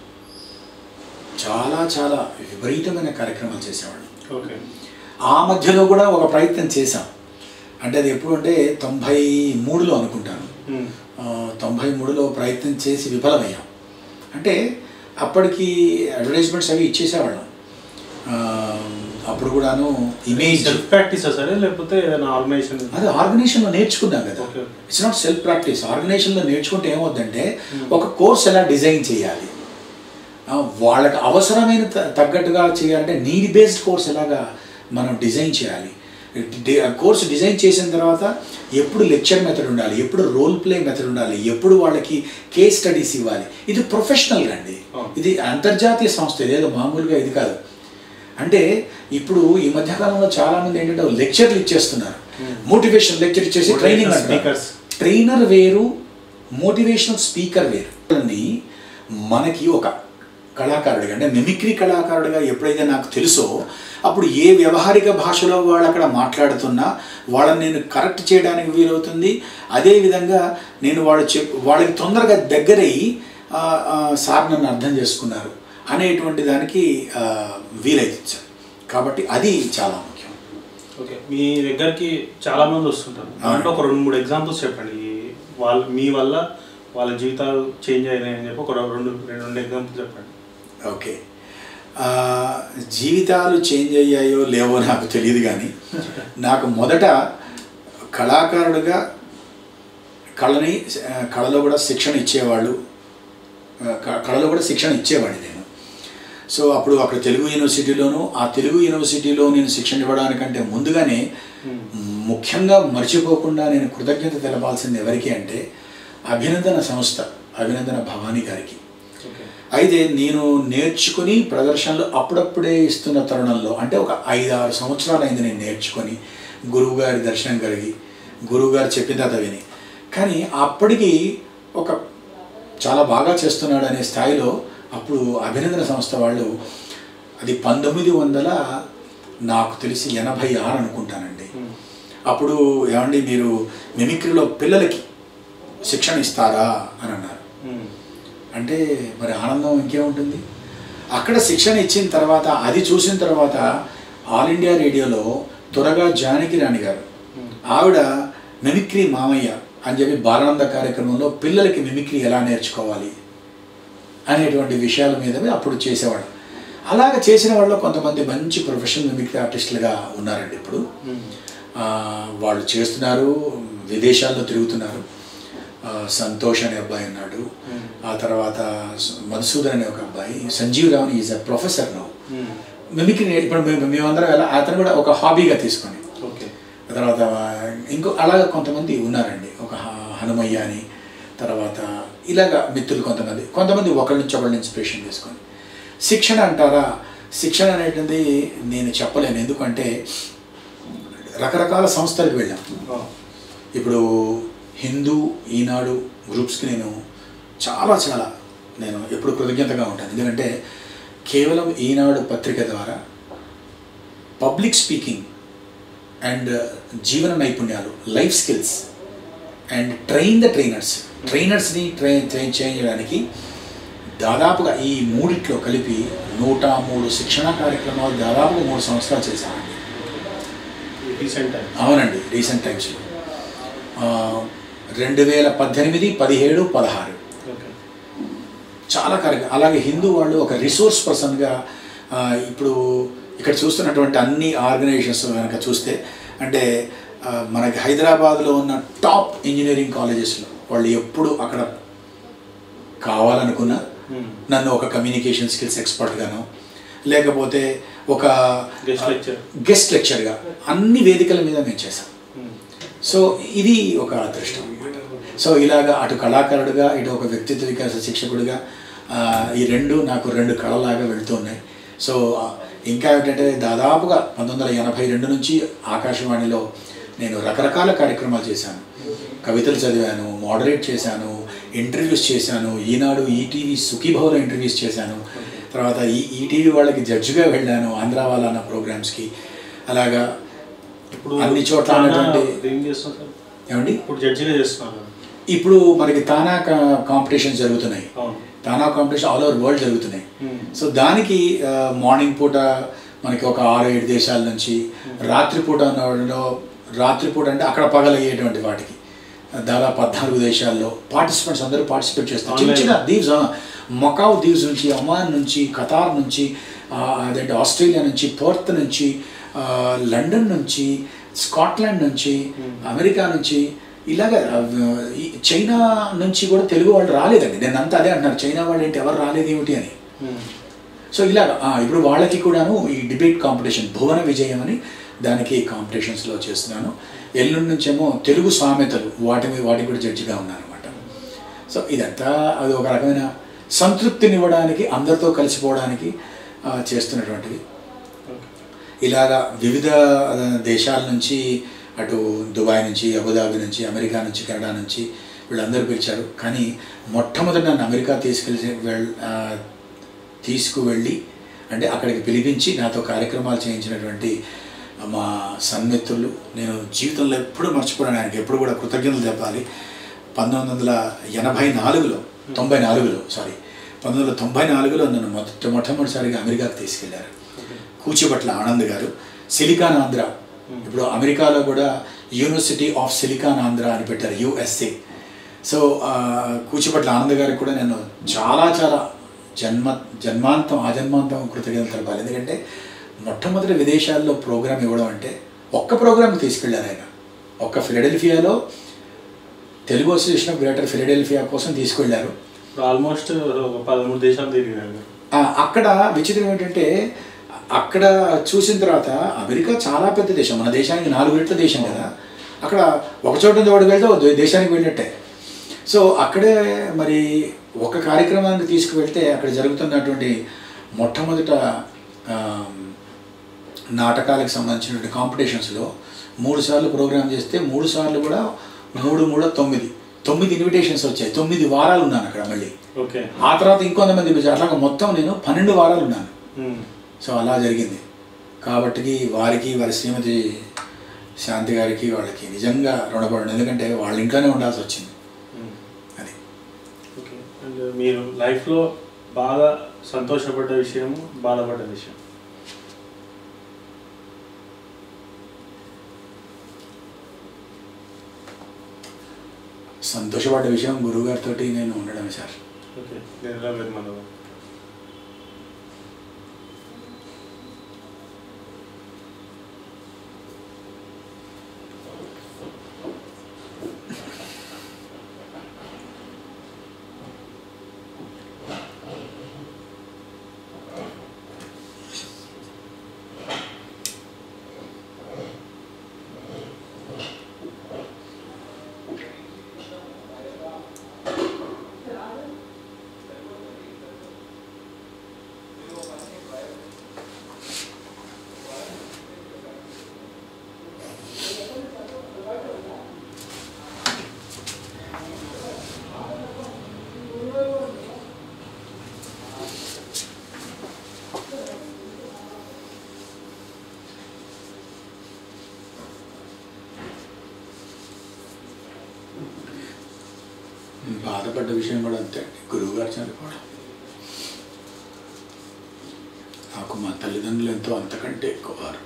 చాలా చాలా విపరీతమైన కార్యక్రమాలు చేసేవాళ్ళం ఓకే ఆ మధ్యలో కూడా ఒక ప్రయత్నం చేశాం అంటే అది ఎప్పుడు అంటే తొంభై మూడులో అనుకుంటాను ఉమ్. ఆ, తొంభై మూడులో ప్రయత్నం చేసి విఫలమయ్యాం అంటే అప్పటికి అడ్వర్టైజ్మెంట్స్ అవి ఇచ్చేసేవాళ్ళం ఆ, అప్పుడు కూడాను ఇమేజ్ సెల్ఫ్ ప్రాక్టీస్ సరే లేకపోతే ఏదైనా ఆర్గనైజేషన్ అది ఆర్గనైజేషన్లో నేర్చుకున్నాం కదా Okay. It's not self practice ఆర్గనైజేషన్లో నేర్చుకుంటే ఏమవుద్దంటే ఒక కోర్స్ ఎలా డిజైన్ చేయాలి ఆ, వాళ్ళకి అవసరమైన త- తగ్గట్టుగా చేయాలంటే నీడ్ బేస్డ్ కోర్స్ ఎలాగా మనం డిజైన్ చేయాలి డి- ఆ కోర్స్ డిజైన్ చేసిన తర్వాత ఎప్పుడు లెక్చర్ మెథడ్ ఉండాలి ఎప్పుడు రోల్ ప్లే మెథడ్ ఉండాలి ఎప్పుడు వాళ్ళకి కేస్ స్టడీస్ ఇవ్వాలి ఇది ప్రొఫెషనల్ అండి Oh. ఇది అంతర్జాతీయ సంస్థ ఇదేదో మామూలుగా ఇది కాదు అంటే ఇప్పుడు ఈ మధ్యకాలంలో చాలా మంది ఏంటంటే లెక్చర్లు ఇచ్చేస్తున్నారు మోటివేషన్ లెక్చర్ ఇచ్చేసి ట్రైనింగ్ Motivational speakers. ట్రైనర్ వేరు మోటివేషనల్ స్పీకర్ వేరు అని మనకి ఒక కళాకారుడిగా అంటే మిమిక్రీ కళాకారుడిగా ఎప్పుడైతే నాకు తెలుసో అప్పుడు ఏ వ్యవహారిక భాషలో వాళ్ళు అక్కడ మాట్లాడుతున్నా వాళ్ళని నేను కరెక్ట్ చేయడానికి వీలవుతుంది అదేవిధంగా నేను వాళ్ళు చెప్ వాళ్ళకి తొందరగా దగ్గరయ్యి ఆ, ఆ, సార్ నన్ను అర్థం చేసుకున్నారు అనేటువంటి దానికి ఆ, వీలైతుంది సార్ కాబట్టి అది చాలా ముఖ్యం ఓకే మీ దగ్గరికి చాలా మంది వస్తుంటారు దాంట్లో ఒక రెండు మూడు ఎగ్జాంపుల్స్ చెప్పండి ఈ వాళ్ళ మీ వల్ల వాళ్ళ జీవితాలు చేంజ్ అయినాయి అని చెప్పి ఒక రెండు రెండు రెండు ఎగ్జాంపుల్స్ చెప్పండి ఓకే ఆ, జీవితాలు చేంజ్ అయ్యాయో లేవో నాకు తెలియదు కానీ నాకు మొదట కళాకారుడిగా కళని ఆ, కళలో కూడా శిక్షణ ఇచ్చేవాళ్ళు ఆ, క- కళలో కూడా శిక్షణ ఇచ్చేవాడిని నేను సో అప్పుడు అక్కడ తెలుగు యూనివర్సిటీలోను ఆ తెలుగు యూనివర్సిటీలో నేను శిక్షణ ఇవ్వడానికంటే ముందుగానే ముఖ్యంగా మర్చిపోకుండా నేను కృతజ్ఞత తెలపాల్సింది ఎవరికి అంటే అభినందన సంస్థ అభినందన భవానీ గారికి ఓకే అయితే నేను నేర్చుకుని ప్రదర్శనలు అప్పుడప్పుడే ఇస్తున్న తరుణంలో అంటే ఒక ఐదు ఆరు సంవత్సరాలు అయింది నేను నేర్చుకొని గురువు గారి దర్శనం కలిగి గురువు గారు చెప్పిన తర్వాత విని కానీ అప్పటికి ఒక చాలా బాగా చేస్తున్నాడు అనే స్థాయిలో అప్పుడు అభినందన సంస్థ వాళ్ళు అది పంతొమ్మిది వందల నాకు తెలిసి ఎనభై ఆరు అనుకుంటానండి అప్పుడు ఏమండి మీరు మిమిక్రీలో పిల్లలకి శిక్షణ ఇస్తారా అని అన్నారు ఉమ్. అంటే మరి ఆనందం ఇంకేముంటుంది అక్కడ శిక్షణ ఇచ్చిన తర్వాత అది చూసిన తర్వాత ఆల్ ఇండియా రేడియోలో త్వరగా జానకి రాణి గారు ఆవిడ మిమిక్రీ మామయ్య అని చెప్పి బాలానంద కార్యక్రమంలో పిల్లలకి మిమిక్రీ ఎలా నేర్చుకోవాలి అనేటువంటి విషయాల మీద అప్పుడు చేసేవాడు అలాగ చేసిన వాళ్ళు కొంతమంది మంచి ప్రొఫెషనల్ మిమిక్రీ ఆర్టిస్టులుగా ఉన్నారండి ఇప్పుడు ఆ, వాళ్ళు చేస్తున్నారు విదేశాల్లో తిరుగుతున్నారు ఆ, సంతోష్ అనే అబ్బాయి ఉన్నాడు ఆ తర్వాత స- మధుసూదన్ అనే ఒక అబ్బాయి Sanjeev Ravan is a professor no um. Mimicry నే- ఇప్పుడు మేము మేమందరం ఎలా అతను కూడా ఒక హాబీగా తీసుకొని ఓకే ఆ తర్వాత ఇంకో అలాగ కొంతమంది ఉన్నారండి ఒక హ- హనుమయ్య అని తర్వాత ఇలాగ మిత్రులు కొంతమంది కొంతమంది ఒకరి నుంచి ఒకళ్ళ ఇన్స్పిరేషన్ తీసుకొని శిక్షణ అంటారా శిక్షణ అనేటిది నేను చెప్పలేను ఎందుకంటే రకరకాల సంస్థలకు వెళ్ళాం ఓ. ఇప్పుడు హిందూ ఈనాడు గ్రూప్స్కి నేను చాలా చాలా నేను ఎప్పుడు కృతజ్ఞతగా ఉంటాను ఎందుకంటే కేవలం ఈనాడు పత్రిక ద్వారా పబ్లిక్ స్పీకింగ్ అండ్ జీవన నైపుణ్యాలు life skills and train the trainers ట్రైనర్స్ని ట్రైన్ ట్రైన్ చేయడానికి దాదాపుగా ఈ మూడిట్లో కలిపి నూట మూడు శిక్షణ కార్యక్రమాలు దాదాపుగా మూడు సంవత్సరాలు చేశానండి రీసెంట్ టైం అవునండి రీసెంట్ టైమ్స్లో రెండు వేల పద్దెనిమిది పదిహేడు పదహారు ఓకే చాలా కార్యక్రమం అలాగే హిందూ వాళ్ళు ఒక రిసోర్స్ పర్సన్గా ఆ, ఇప్పుడు ఇక్కడ చూస్తున్నటువంటి అన్ని ఆర్గనైజేషన్స్ కనుక చూస్తే అంటే ఆ, మనకి హైదరాబాద్లో ఉన్న టాప్ ఇంజనీరింగ్ కాలేజెస్లో వాళ్ళు ఎప్పుడు అక్కడ కావాలనుకున్నా నన్ను ఒక కమ్యూనికేషన్ స్కిల్స్ ఎక్స్పర్ట్గాను లేకపోతే ఒక Guest lecture. గెస్ట్ లెక్చర్గా అన్ని వేదికల మీద మేము చేశాం సో ఇది ఒక అదృష్టం అన్నమాట సో ఇలాగ అటు కళాకారుడుగా ఇటు ఒక వ్యక్తిత్వ వికాస శిక్షకుడిగా ఆ, ఈ రెండు నాకు రెండు కళలాగా వెళ్తున్నాయి సో ఆ, ఇంకా ఏమిటంటే దాదాపుగా పంతొమ్మిది వందల ఎనభై రెండు నుంచి ఆకాశవాణిలో నేను రకరకాల కార్యక్రమాలు చేశాను కవితలు చదివాను మోడరేట్ చేశాను ఇంటర్వ్యూస్ చేశాను ఈనాడు ఈటీవీ సుఖీభవన్లో ఇంటర్వ్యూస్ చేశాను తర్వాత ఈ ఈటీవీ వాళ్ళకి జడ్జిగా వెళ్ళాను ఆంధ్ర వాళ్ళ అన్న ప్రోగ్రామ్స్కి అలాగా ఇప్పుడు అన్ని చోట్ల చాలా ఉన్నటువంటి- ఏం చేస్తాం సార్ ఏమండి ఇప్పుడు జడ్జిగా చేస్తున్నాను ఇప్పుడు మనకి తానా కాంపిటీషన్స్ జరుగుతున్నాయి అవును TANA competition all over world జరుగుతున్నాయి Hmm. సో దానికి ఆ, మార్నింగ్ పూట మనకి ఒక ఆరు ఏడు దేశాల నుంచి రాత్రిపూట ఉన్నవాడిలో రాత్రిపూట అంటే అక్కడ పగలయ్యేటువంటి వాటికి దాదాపు పద్నాలుగు దేశాల్లో పార్టిసిపెంట్స్ అందరూ పార్టిసిపేట్ చేస్తారు చిన్న Online. చిన్న దీవ్స్ మొకావ్ దీవ్స్ నుంచి ఒమాన్ నుంచి ఖతార్ నుంచి ఆ, అదేంటి ఆస్ట్రేలియా నుంచి పర్త్ నుంచి ఆ, లండన్ నుంచి స్కాట్లాండ్ నుంచి అమెరికా నుంచి ఇలాగ ఆ, ఈ చైనా నుంచి కూడా తెలుగు వాళ్ళు రాలేదండి నేను అంతా అదే అంటున్నారు చైనా వాళ్ళు ఏంటి ఎవరు రాలేదు ఏమిటి అని సో ఇలాగ ఆ, ఇప్పుడు వాళ్ళకి కూడాను ఈ డిబేట్ కాంపిటీషన్ భువన విజయం అని దానికి కాంపిటీషన్స్లో చేస్తున్నాను ఎల్లుండి నుంచేమో తెలుగు సామెతలు వాటి మీద వాటికి కూడా జడ్జిగా ఉన్నాను అనమాట సో ఇదంతా అది ఒక రకమైన సంతృప్తినివ్వడానికి అందరితో కలిసిపోవడానికి ఆ, చేస్తున్నటువంటిది ఇలాగా వివిధ ఆ, దేశాల నుంచి అటు దుబాయ్ నుంచి అబుదాబి నుంచి అమెరికా నుంచి కెనడా నుంచి వీళ్ళందరూ పిలిచారు కానీ మొట్టమొదటి నన్ను అమెరికా తీసుకెళ్ళి వెళ్ ఆ, తీసుకువెళ్ళి అంటే అక్కడికి పిలిపించి నాతో కార్యక్రమాలు చేయించినటువంటి మా సన్మిత్రులు నేను జీవితంలో ఎప్పుడూ మర్చిపోయాను ఆయనకి ఎప్పుడు కూడా కృతజ్ఞతలు చెప్పాలి పంతొమ్మిది వందల ఎనభై నాలుగులో తొంభై నాలుగులో సారీ పంతొమ్మిది వందల తొంభై నాలుగులో నన్ను మొట్ట మొట్టమొదటిసారిగా అమెరికాకు తీసుకెళ్లారు కూచిపట్ల ఆనంద్ గారు సిలికాన్ ఆంధ్ర ఇప్పుడు అమెరికాలో కూడా యూనివర్సిటీ ఆఫ్ సిలికాన్ ఆంధ్ర అని పెట్టారు యుఎస్ఏ సో ఆ, కూచిపట్ల ఆనంద్ గారికి కూడా నేను చాలా చాలా జన్మ జన్మాంతం ఆజన్మాంతం కృతజ్ఞతలు తెలపాలి ఎందుకంటే మొట్టమొదటి విదేశాల్లో ప్రోగ్రామ్ ఇవ్వడం అంటే ఒక్క ప్రోగ్రామ్ తీసుకెళ్ళారు ఆయన ఒక్క ఫిలడెల్ఫియాలో Telugu association of greater Philadelphia కోసం తీసుకెళ్లారు ఇప్పుడు ఆల్మోస్ట్ ఒక పదమూడు దేశాలు తిరిగారు మీరు. ఆ, అక్కడ విచిత్రం ఏంటంటే అక్కడ చూసిన తర్వాత అమెరికా చాలా పెద్ద దేశం మన దేశానికి నాలుగు రెట్ల దేశం కదా అక్కడ ఒక చోట నుంచి ఒకటి వెళ్తే ఓ దే- దేశానికి వెళ్ళినట్టే సో అక్కడే మరి ఒక కార్యక్రమానికి తీసుకువెళ్తే అక్కడ జరుగుతున్నటువంటి మొట్టమొదట ఆ, నాటకాలకు సంబంధించినటువంటి కాంపిటీషన్స్లో మూడు సార్లు ప్రోగ్రామ్ చేస్తే మూడు సార్లు కూడా మూడు మూడు తొమ్మిది తొమ్మిది ఇన్విటేషన్స్ వచ్చాయి తొమ్మిది వారాలు ఉన్నాను అక్కడ మళ్ళీ ఓకే ఆ తర్వాత ఇంకొంతమంది పిలిచారు అట్లాగా మొత్తం నేను పన్నెండు వారాలు ఉన్నాను ఉమ్. సో అలా జరిగింది కాబట్టి వారికి వారి శ్రీమతి శాంతి గారికి వాళ్ళకి నిజంగా రుణపడను ఎందుకంటే వాళ్ళ ఇంట్లోనే ఉండాల్సి వచ్చింది ఉమ్. అది ఓకే అండ్ మీరు లైఫ్లో బాగా సంతోషపడ్డ విషయం బాధపడ్డ విషయం సంతోషపడ్డ విషయం గురువుగారితో నేను ఉండడమే సార్ ఓకే నేను ఎలా లేదు మన బాధపడ్డ విషయం కూడా అంతే అండి గురువు గారు చనిపోవడం నాకు మా తల్లిదండ్రులు ఎంతో అంతకంటే ఎక్కువ వారు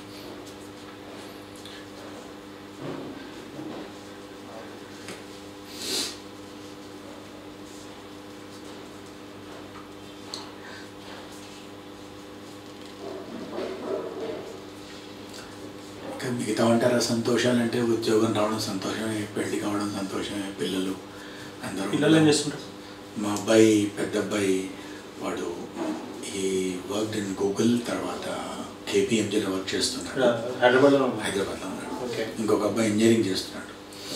ఇంకా మిగతా ఉంటారా సంతోషాలు అంటే ఉద్యోగం రావడం సంతోషమే పెళ్లి కావడం సంతోషమే పిల్లలు అందరూ పిల్లలు ఏం చేస్తుంటారు మా అబ్బాయి పెద్ద అబ్బాయి వాడు ఈ వర్క్ ఇన్ గూగుల్ తర్వాత కేపీఎంజీలో వర్క్ చేస్తున్నాడు హైదరాబాద్లో ఉన్నారు. హైదరాబాద్లో ఉన్నాడు ఓకే ఇంకొక అబ్బాయి ఇంజనీరింగ్ చేస్తున్నాడు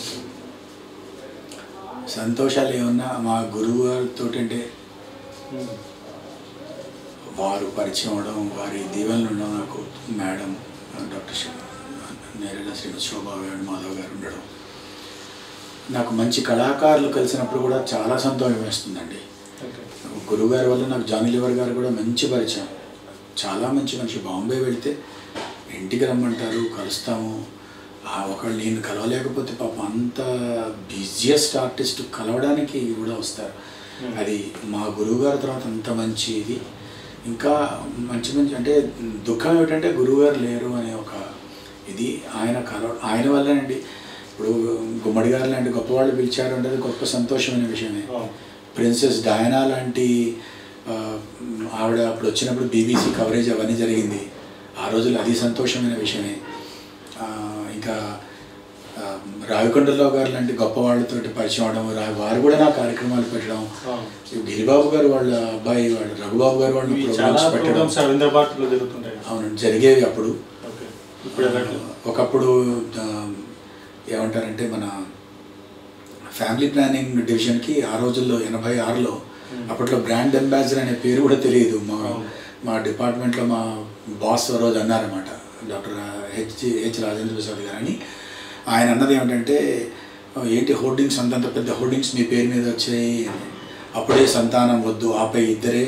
సంతోషాలు ఏమన్నా మా గురువు గారితో అంటే ఉమ్. వారు పరిచయం అవడం వారి దీవెనలు ఉండడం నాకు మేడం డాక్టర్ శి- నేరేళ్ళ శ్రీమతి శోభా వేణు మాధవ్ గారు ఉండడం నాకు మంచి కళాకారులు కలిసినప్పుడు కూడా చాలా సంతోషం వేస్తుందండి ఓకే గురువుగారి వల్ల నాకు జానీ లివర్ గారు కూడా మంచి పరిచయం చాలా మంచి మనిషి బాంబే వెళితే ఇంటికి రమ్మంటారు కలుస్తాము ఆ ఒకళ్ళు నేను కలవలేకపోతే పాప అంత బిజియెస్ట్ ఆర్టిస్ట్ కలవడానికి కూడా వస్తారు Hmm. అది మా గురువుగారి తర్వాత అంత మంచి ఇది ఇంకా మంచి మంచి అంటే దుఃఖం ఏమిటంటే గురువుగారు లేరు అనే ఒక ఇది ఆయన కలవ ఆయన వల్లేనండి ఇప్పుడు గుమ్మడి గారు లాంటి గొప్పవాళ్ళు పిలిచారు అంటే అది గొప్ప సంతోషమైన విషయమే అవును. ప్రిన్సెస్ డయానా లాంటి ఆ, ఆవిడ అప్పుడు వచ్చినప్పుడు బీబీసీ కవరేజ్ అవన్నీ జరిగింది ఆ రోజులు అది సంతోషమైన విషయమే ఆ, ఇంకా ఆ, రావికొండరావు గారు లాంటి గొప్ప వాళ్ళతోటి పరిచయం అవడం రా- వారు కూడా నా కార్యక్రమాలు పెట్టడం అవును. ఈ గిరిబాబు గారు వాళ్ళ అబ్బాయి వాళ్ళు రఘుబాబు గారు వాళ్ళ ఇవి చాలా ప్రోగ్రామ్స్ పెట్టడం ప్రోగ్రామ్స్ రవీంద్రబాద్లో జరుగుతుంటాయి కదా. అవును జరిగేవి అప్పుడు ఓకే ఇప్పుడు వెళ్ళట్లేదు ఒకప్పుడు ఆ, ఏమంటారంటే మన ఫ్యామిలీ ప్లానింగ్ డివిజన్కి ఆ రోజుల్లో ఎనభై ఆరులో అప్పట్లో బ్రాండ్ అంబాసిడర్ అనే పేరు కూడా తెలియదు మా అవును. మా డిపార్ట్మెంట్లో మా బాస్ ఓ రోజు అన్నారన్నమాట doctor H H Rajendra Prasad గారు అని ఆయన అన్నది ఏమిటంటే ఏంటి హోర్డింగ్స్ అంతంత పెద్ద హోర్డింగ్స్ మీ పేరు మీద వచ్చాయి అని. అప్పుడే సంతానం వద్దు ఆపై ఇద్దరే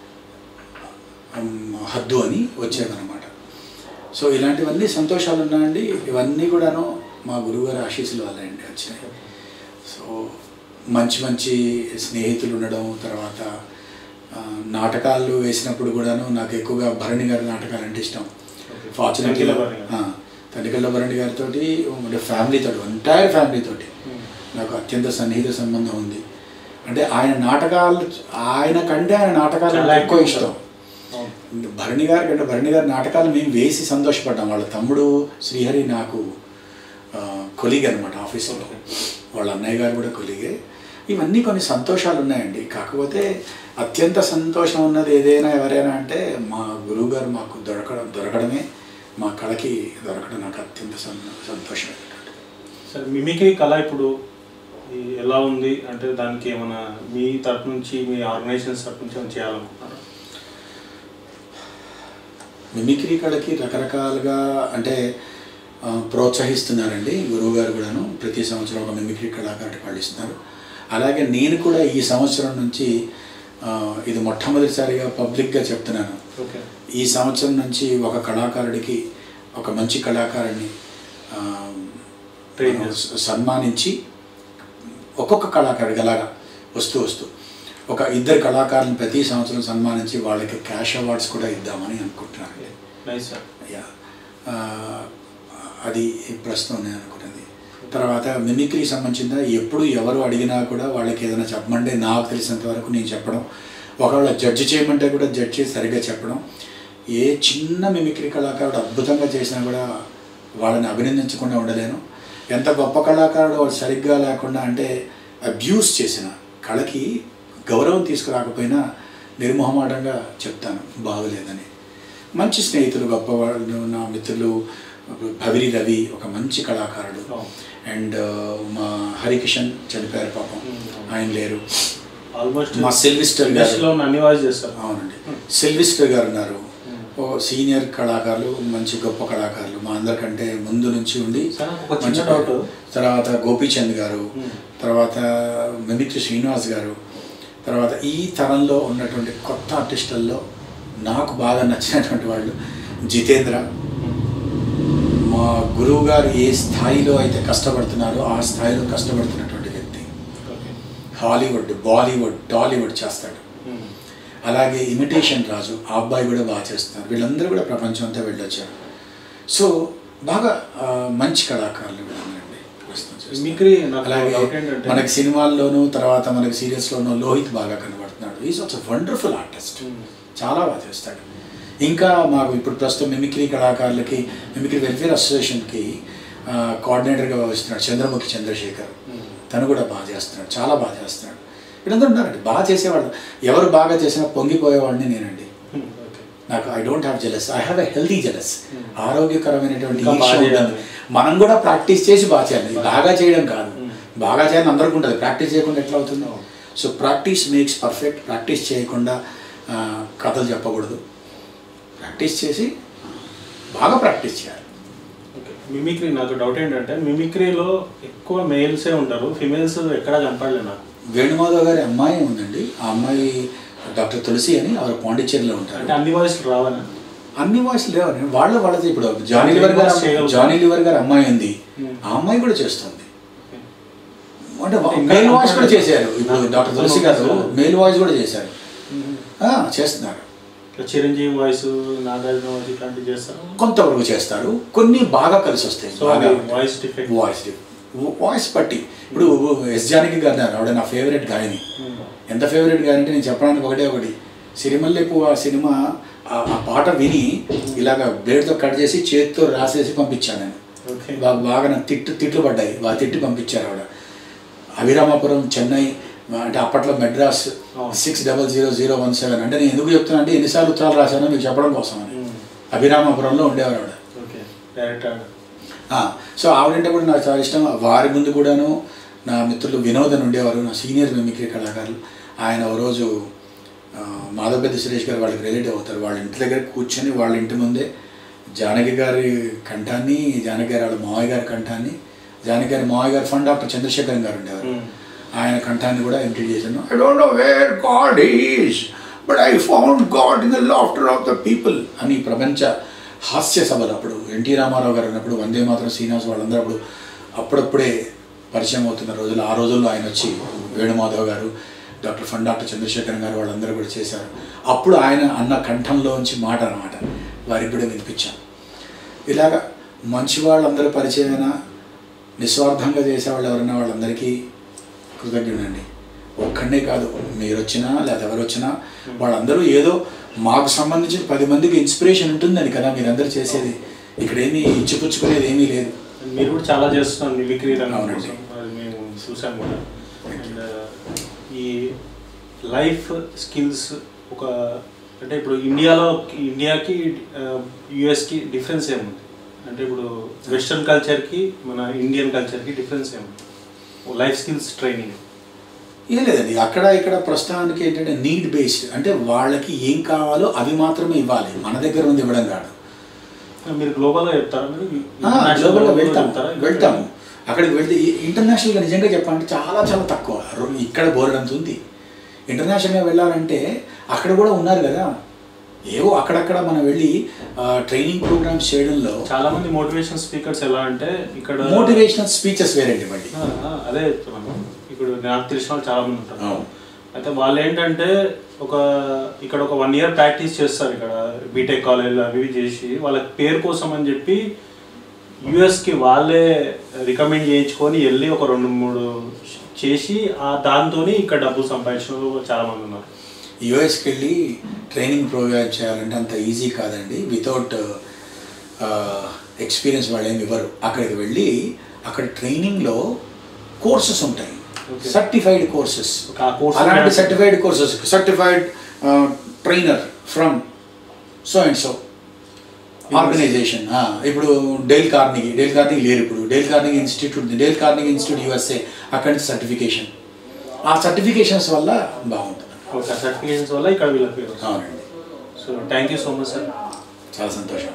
ఉమ్, హద్దు అని వచ్చేదన్నమాట సో ఇలాంటివన్నీ సంతోషాలు ఉన్నాయండి ఇవన్నీ కూడాను మా గురువుగారి ఆశీస్సుల వల్ల అండి వచ్చినాయి సో మంచి మంచి స్నేహితులు ఉండడం తర్వాత ఆ, నాటకాలు వేసినప్పుడు కూడాను నాకు ఎక్కువగా భరణి గారి నాటకాలు అంటే ఇష్టం ఓకే. ఫార్చునేట్లీ తంగిళ్ళ భరణి గారు. తండ్రికల్ల భరణి గారితో అంటే ఫ్యామిలీతో ఎంటైర్ ఫ్యామిలీతోటి ఉమ్. నాకు అత్యంత సన్నిహిత సంబంధం ఉంది అంటే ఆయన నాటకాలు ఆయన కంటే ఆయన నాటకాలు చాలా నాకు ఎక్కువ ఎక్కువ ఇష్టం అవును. భరణి గారి కంటే భరణి గారి నాటకాలు మేము వేసి సంతోషపడ్డాం వాళ్ళ తమ్ముడు శ్రీహరి నాకు కొలిగ్ అనమాట ఆఫీసులో వాళ్ళ అన్నయ్య గారు కూడా కొలిగే ఇవన్నీ కొన్ని సంతోషాలు ఉన్నాయండి కాకపోతే అత్యంత సంతోషం ఉన్నది ఏదైనా ఎవరైనా అంటే మా గురువు గారు మాకు దొరకడం దొరకడమే మా కళకి దొరకడం నాకు అత్యంత సం- సంతోషం సరే మిమిక్రీ కళ ఇప్పుడు ఈ ఎలా ఉంది అంటే దానికి ఏమైనా మీ తరపు నుంచి మీ ఆర్గనైజేషన్స్ తరపు నుంచి ఏమైనా చేయాలనుకుంటున్నారా మిమిక్రీ కళకి రకరకాలుగా అంటే ఆ, ప్రోత్సహిస్తున్నారండి గురువు గారు కూడాను ప్రతి సంవత్సరం ఒక మిమిక్రీ కళాకారుడికి వాళ్ళు ఇస్తున్నారు అలాగే నేను కూడా ఈ సంవత్సరం నుంచి ఆ, ఇది మొట్టమొదటిసారిగా పబ్లిక్గా చెప్తున్నాను ఓకే ఈ సంవత్సరం నుంచి ఒక కళాకారుడికి ఒక మంచి కళాకారుడిని ఆ, Train మనం సన్మానించి ఒక్కొక్క కళాకారుడికి అలాగా వస్తూ వస్తూ ఒక ఇద్దరు కళాకారులను ప్రతి సంవత్సరం సన్మానించి వాళ్ళకి క్యాష్ అవార్డ్స్ కూడా ఇద్దామని అనుకుంటున్నాను నైస్ సార్ యా ఆ, అది ప్రస్తుతం నేను అనుకున్నది తర్వాత మిమిక్రీ సంబంధించిన ఎప్పుడు ఎవరు అడిగినా కూడా వాళ్ళకి ఏదైనా చెప్పమంటే నాకు తెలిసినంత వరకు నేను చెప్పడం ఒకవేళ జడ్జి చేయమంటే కూడా జడ్జి సరిగ్గా చెప్పడం ఏ చిన్న మిమిక్రీ కళాకారుడు అద్భుతంగా చేసినా కూడా వాళ్ళని అభినందించకుండా ఉండలేను ఎంత గొప్ప కళాకారుడు వాడు సరిగ్గా లేకుండా అంటే అబ్యూస్ చేసిన కళకి గౌరవం తీసుకురాకపోయినా నిర్మోహమాటంగా చెప్తాను బాగలేదని మంచి స్నేహితులు గొప్పవాళ్ళు నా మిత్రులు భవిరి రవి ఒక మంచి కళాకారుడు అవును. అండ్ మా హరికిషన్ చనిపోయారు పాపం Hmm. ఆయన లేరు ఆల్మోస్ట్ మా సిల్విస్టర్ గారు ఇండస్ట్రీలో ఉన్న అన్ని వాయిస్ చేస్తారు అవునండి సిల్విస్టర్ గారు ఉన్నారు Hmm. ఓ సీనియర్ కళాకారులు మంచి గొప్ప కళాకారులు మా అందరికంటే ముందు నుంచి ఉండి సార్, నాకు ఒక మంచి చిన్న డౌట్. తర్వాత గోపీచంద్ గారు Hmm. తర్వాత మిమిక్రీ శ్రీనివాస్ గారు తర్వాత ఈ తరంలో ఉన్నటువంటి కొత్త ఆర్టిస్టుల్లో నాకు బాగా నచ్చినటువంటి వాళ్ళు జితేంద్ర మా గురువు గారు ఏ స్థాయిలో అయితే కష్టపడుతున్నారో ఆ స్థాయిలో కష్టపడుతున్నటువంటి వ్యక్తి ఓకే హాలీవుడ్ బాలీవుడ్ టాలీవుడ్ చేస్తాడు అలాగే ఇమిటేషన్ రాజు ఆ అబ్బాయి కూడా బాగా చేస్తున్నారు వీళ్ళందరూ కూడా ప్రపంచం అంతా వెళ్ళొచ్చారు సో బాగా ఆ, మంచి కళాకారులు వీళ్ళందరండి ప్రస్తుతం చేస్తున్నారు. మిమిక్రీ నాకు అలాగే డౌట్ ఏంటంటే మనకి సినిమాల్లోనూ తర్వాత మనకి సీరియల్స్లోనూ లోహిత్ బాగా కనబడుతున్నాడు ఈజ్ ఆల్సో వండర్ఫుల్ ఆర్టిస్ట్ చాలా బాగా చేస్తాడు ఇంకా మాకు ఇప్పుడు ప్రస్తుతం మిమిక్రీ కళాకారులకి మిమిక్రీ వెల్ఫేర్ అసోసియేషన్కి కోఆర్డినేటర్గా వ్యవహరిస్తున్నాడు చంద్రముఖి చంద్రశేఖర్ తను కూడా బాగా చేస్తున్నాడు చాలా బాగా చేస్తున్నాడు వీళ్ళందరూ ఉన్నారండి బాగా చేసేవాళ్ళు ఎవరు బాగా చేసినా పొంగిపోయేవాడిని నేనండి ఓకే నాకు I don't have jealous I have a healthy jealous ఆరోగ్యకరమైనటువంటి ఇంకా ఈర్ష్య బాగా ఉంటుంది. చేయాలి. మనం కూడా ప్రాక్టీస్ చేసి బాగా చేయాలి బాగా చేయడం కాదు బాగా చేయాలని అందరికీ ఉంటుంది ప్రాక్టీస్ చేయకుండా ఎట్లా అవుతుంది so practice makes perfect practice చేయకుండా ఆ, కథలు చెప్పకూడదు ప్రాక్టీస్ చేసి బాగా ప్రాక్టీస్ చేయాలి ఓకే మిమిక్రీ నాకు డౌట్ ఏంటంటే మిమిక్రీలో ఎక్కువ మేల్సే ఉంటారు ఫిమేల్స్ ఎక్కడా కనపడలే నాకు వేణుమాధవ్ గారి అమ్మాయి ఉందండి ఆ అమ్మాయి డాక్టర్ తులసి అని ఆవిడ పాండిచ్చేరిలో ఉంటారు అంటే అన్ని వాయిస్లు రావని అన్ని వాయిస్ లేవని వాళ్ళ వాళ్ళది ఇప్పుడు జానీ అంటే లివర్ గారు voice చేయగలుగుతారు. జానీ లివర్ గారు అమ్మాయి ఉంది Hmm. ఆ అమ్మాయి కూడా చేస్తుంది అంటే ఇంకా మెయిల్ వాయిస్ కూడా అంటే చేశారు ఇప్పుడు నాకు డాక్టర్ తులసి గారు చేశారు. మెయిల్ వాయిస్ కూడా చేశారు ఆ, చేస్తున్నారు చిరంజీవి వాయిస్ నాగార్జున వాయిస్ ఇట్లాంటివి చేస్తారు కొంతవరకు చేస్తారు కొన్ని బాగా కలిసి వస్తాయి సో బాగా అది వాయిస్ డిఫెక్ట్ వాయిస్ వాయిస్ బట్టి ఇప్పుడు ఎస్ జానకి గారు ఉన్నారు. ఆవిడ నా ఫేవరెట్ గాయని ఎంత ఫేవరెట్ గాయని అంటే నేను చెప్పడానికి ఒకటే ఒకటి సిరిమల్లె పువ్వు ఆ సినిమా ఆ ఆ పాట విని ఇలాగ బ్లేడ్తో కట్ చేసి చేతితో రాసేసి పంపించాను నేను ఓకే బాగా బాగా నాకు తిట్టు తిట్లు పడ్డాయి బాగా తిట్టి పంపించారు ఆవిడ అభిరామాపురం చెన్నై అంటే అప్పట్లో మెడ్రాస్ అవును. Six double zero zero one seven అంటే నేను ఎందుకు చెప్తున్నా అంటే ఎన్నిసార్లు ఉత్తరాలు రాశానో మీకు చెప్పడం కోసం అని అభిరామాపురంలో ఉండేవారు ఆవిడ ఓకే డైరెక్టర్ ఆ, సో ఆవిడంటే కూడా నాకు చాలా ఇష్టం వారి ముందు కూడాను నా మిత్రులు వినోద్ అని ఉండేవారు నా సీనియర్ మిమిక్రీ కళాకారులు ఆయన ఓ రోజు ఆ, మాధవపెద్ది సురేష్ గారు వాళ్ళకి రిలేట్ అవుతారు వాళ్ళ ఇంటి దగ్గర కూర్చొని వాళ్ళ ఇంటి ముందే జానకి గారి కంఠాన్ని జానకి గారి వాళ్ళ మావయ్య గారి కంఠాన్ని జానకి గారి మావయ్య గారి ఫండ్ డాక్టర్ చంద్రశేఖరన్ గారు ఉండేవారు ఆయన కంఠాన్ని కూడా ఎంట్రీ చేశాను I don't know where God is but I found God in the laughter of the people అని ప్రపంచ హాస్య సభలు అప్పుడు ఎన్టీ రామారావు గారు ఉన్నప్పుడు వందే మాత్రం శ్రీనివాస్ వాళ్ళందరూ అప్పుడు అప్పుడప్పుడే పరిచయం అవుతున్న రోజులు ఆ రోజుల్లో ఆయన వచ్చి వేణుమాధవ్ గారు డాక్టర్ ఫండ్ డాక్టర్ చంద్రశేఖరన్ గారు వాళ్ళందరూ కూడా చేశారు అప్పుడు ఆయన అన్న కంఠంలోంచి మాట అన్నమాట వారికి కూడా వినిపించాం ఇలాగ మంచి వాళ్ళందరూ పరిచయమైన నిస్వార్థంగా చేసేవాళ్ళు ఎవరైనా వాళ్ళందరికీ కృతజ్ఞుడండి ఒక్కడే కాదు మీరు వచ్చినా లేదా ఎవరు వచ్చినా వాళ్ళందరూ ఏదో మాకు సంబంధించిన పది మందికి ఇన్స్పిరేషన్ ఉంటుందని కదా మీరందరూ చేసేది ఇక్కడ ఏమీ ఇచ్చిపుచ్చుకునేది ఏమీ లేదు మీరు కూడా చాలా చేస్తున్నారు మిమిక్రీ రంగం అవునండి. కోసం. అది మేము చూసాం కూడా అండ్ ఈ లైఫ్ స్కిల్స్ ఒక అంటే ఇప్పుడు ఇండియాలో ఇండియాకి యుఎస్కి డిఫరెన్స్ ఏముంది అంటే ఇప్పుడు వెస్ట్రన్ కల్చర్కి మన ఇండియన్ కల్చర్కి డిఫరెన్స్ ఏముంది లైఫ్ స్కిల్స్ ట్రైనింగ్ ఏం లేదండి అక్కడ ఇక్కడ ప్రస్తుతానికి ఏంటంటే నీడ్ బేస్డ్ అంటే వాళ్ళకి ఏం కావాలో అవి మాత్రమే ఇవ్వాలి మన దగ్గర ఉంది ఇవ్వడం కాదు మీరు గ్లోబల్గా చెప్తారా మీరు ఆ, International గ్లోబల్గా level లో వెళ్తాం చెప్తారా? వెళ్తాము అక్కడికి వెళ్తే ఈ- ఇంటర్నేషనల్గా నిజంగా చెప్పాలంటే చాలా చాలా తక్కువ రొ- ఇక్కడ బోరడంత ఉంది ఇంటర్నేషనల్గా వెళ్ళాలంటే అక్కడ కూడా ఉన్నారు కదా ఏవో అక్కడక్కడ మనం వెళ్ళి ట్రైనింగ్ ప్రోగ్రామ్స్ చేయడంలో చాలా మంది మోటివేషన్ స్పీకర్స్ ఎలా అంటే ఇక్కడ మోటివేషనల్ స్పీచెస్ వేరండి మళ్ళీ ఆ, ఆ, అదే చెప్తున్నాను ఇప్పుడు నాకు తెలిసిన వాళ్ళు చాలా మంది ఉంటారు అవును. అయితే వాళ్ళు ఏంటంటే ఒక ఇక్కడ ఒక వన్ ఇయర్ ప్రాక్టీస్ చేస్తారు ఇక్కడ బీటెక్ కాలేజ్ అవి ఇవి చేసి వాళ్ళ పేరు కోసం అని చెప్పి యుఎస్కి వాళ్ళే రికమెండ్ చేయించుకొని వెళ్ళి ఒక రెండు మూడు చేసి ఆ దాంతో ఇక్కడ డబ్బులు సంపాదించిన వాళ్ళు చాలా మంది ఉన్నారు యుఎస్కి వెళ్ళి ట్రైనింగ్ ప్రోగ్రామ్ చేయాలంటే అంత ఈజీ కాదండి వితౌట్ ఎక్స్పీరియన్స్ వాళ్ళు ఏమి ఇవ్వరు అక్కడికి వెళ్ళి అక్కడ ట్రైనింగ్లో కోర్సెస్ ఉంటాయి Okay. సర్టిఫైడ్ కోర్సెస్ ఒక ఆ course అలాంటి అంటే- certified courses certified trainer from so and so organization ఇప్పుడు డేల్ కార్నిగి డేల్ కార్నిగి లేరు ఇప్పుడు డేల్ కార్నిగి ఇన్స్టిట్యూట్ ఉంది డేల్ కార్నిగి ఇన్స్టిట్యూట్ యూఎస్ఏ అక్కడి నుంచి సర్టిఫికేషన్ ఆ సర్టిఫికేషన్స్ వల్ల బాగుంటుంది ఒక సర్టిఫికేషన్స్ వల్ల ఇక్కడ వీళ్ళ పేరు అవునండి so thank you so much sir చాలా సంతోషం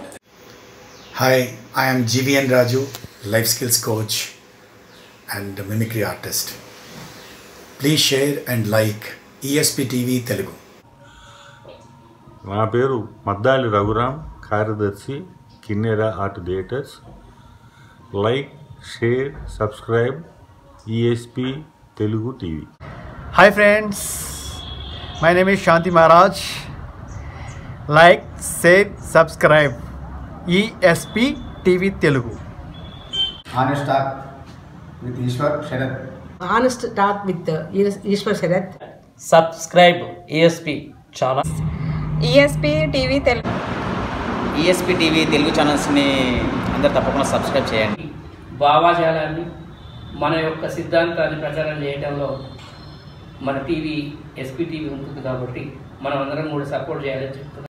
hi I'm GVN Raju life skills coach and mimicry artist please share and like ESP TV Telugu నా పేరు మద్దాలి రఘురామ్ కార్యదర్శి Kinnera art theatres like share subscribe ESP Telugu TV Hi friends, my name is Shanti Maharaj. Like, share, subscribe. ESP TV Telugu. Honest Talk with Ishwar Sharad. Honest Talk with uh, Ishwar Sharath. Subscribe ESP చాలా ESP TV Telugu ESP TV Telugu ఛానల్స్ని అందరు తప్పకుండా subscribe చేయండి భావాజాలాన్ని మన యొక్క సిద్ధాంతాన్ని ప్రచారం చేయడంలో మన టీవీ ఎస్పీ టీవీ ఉంటుంది కాబట్టి మనం అందరం కూడా సపోర్ట్ చేయాలని చెప్తున్నాం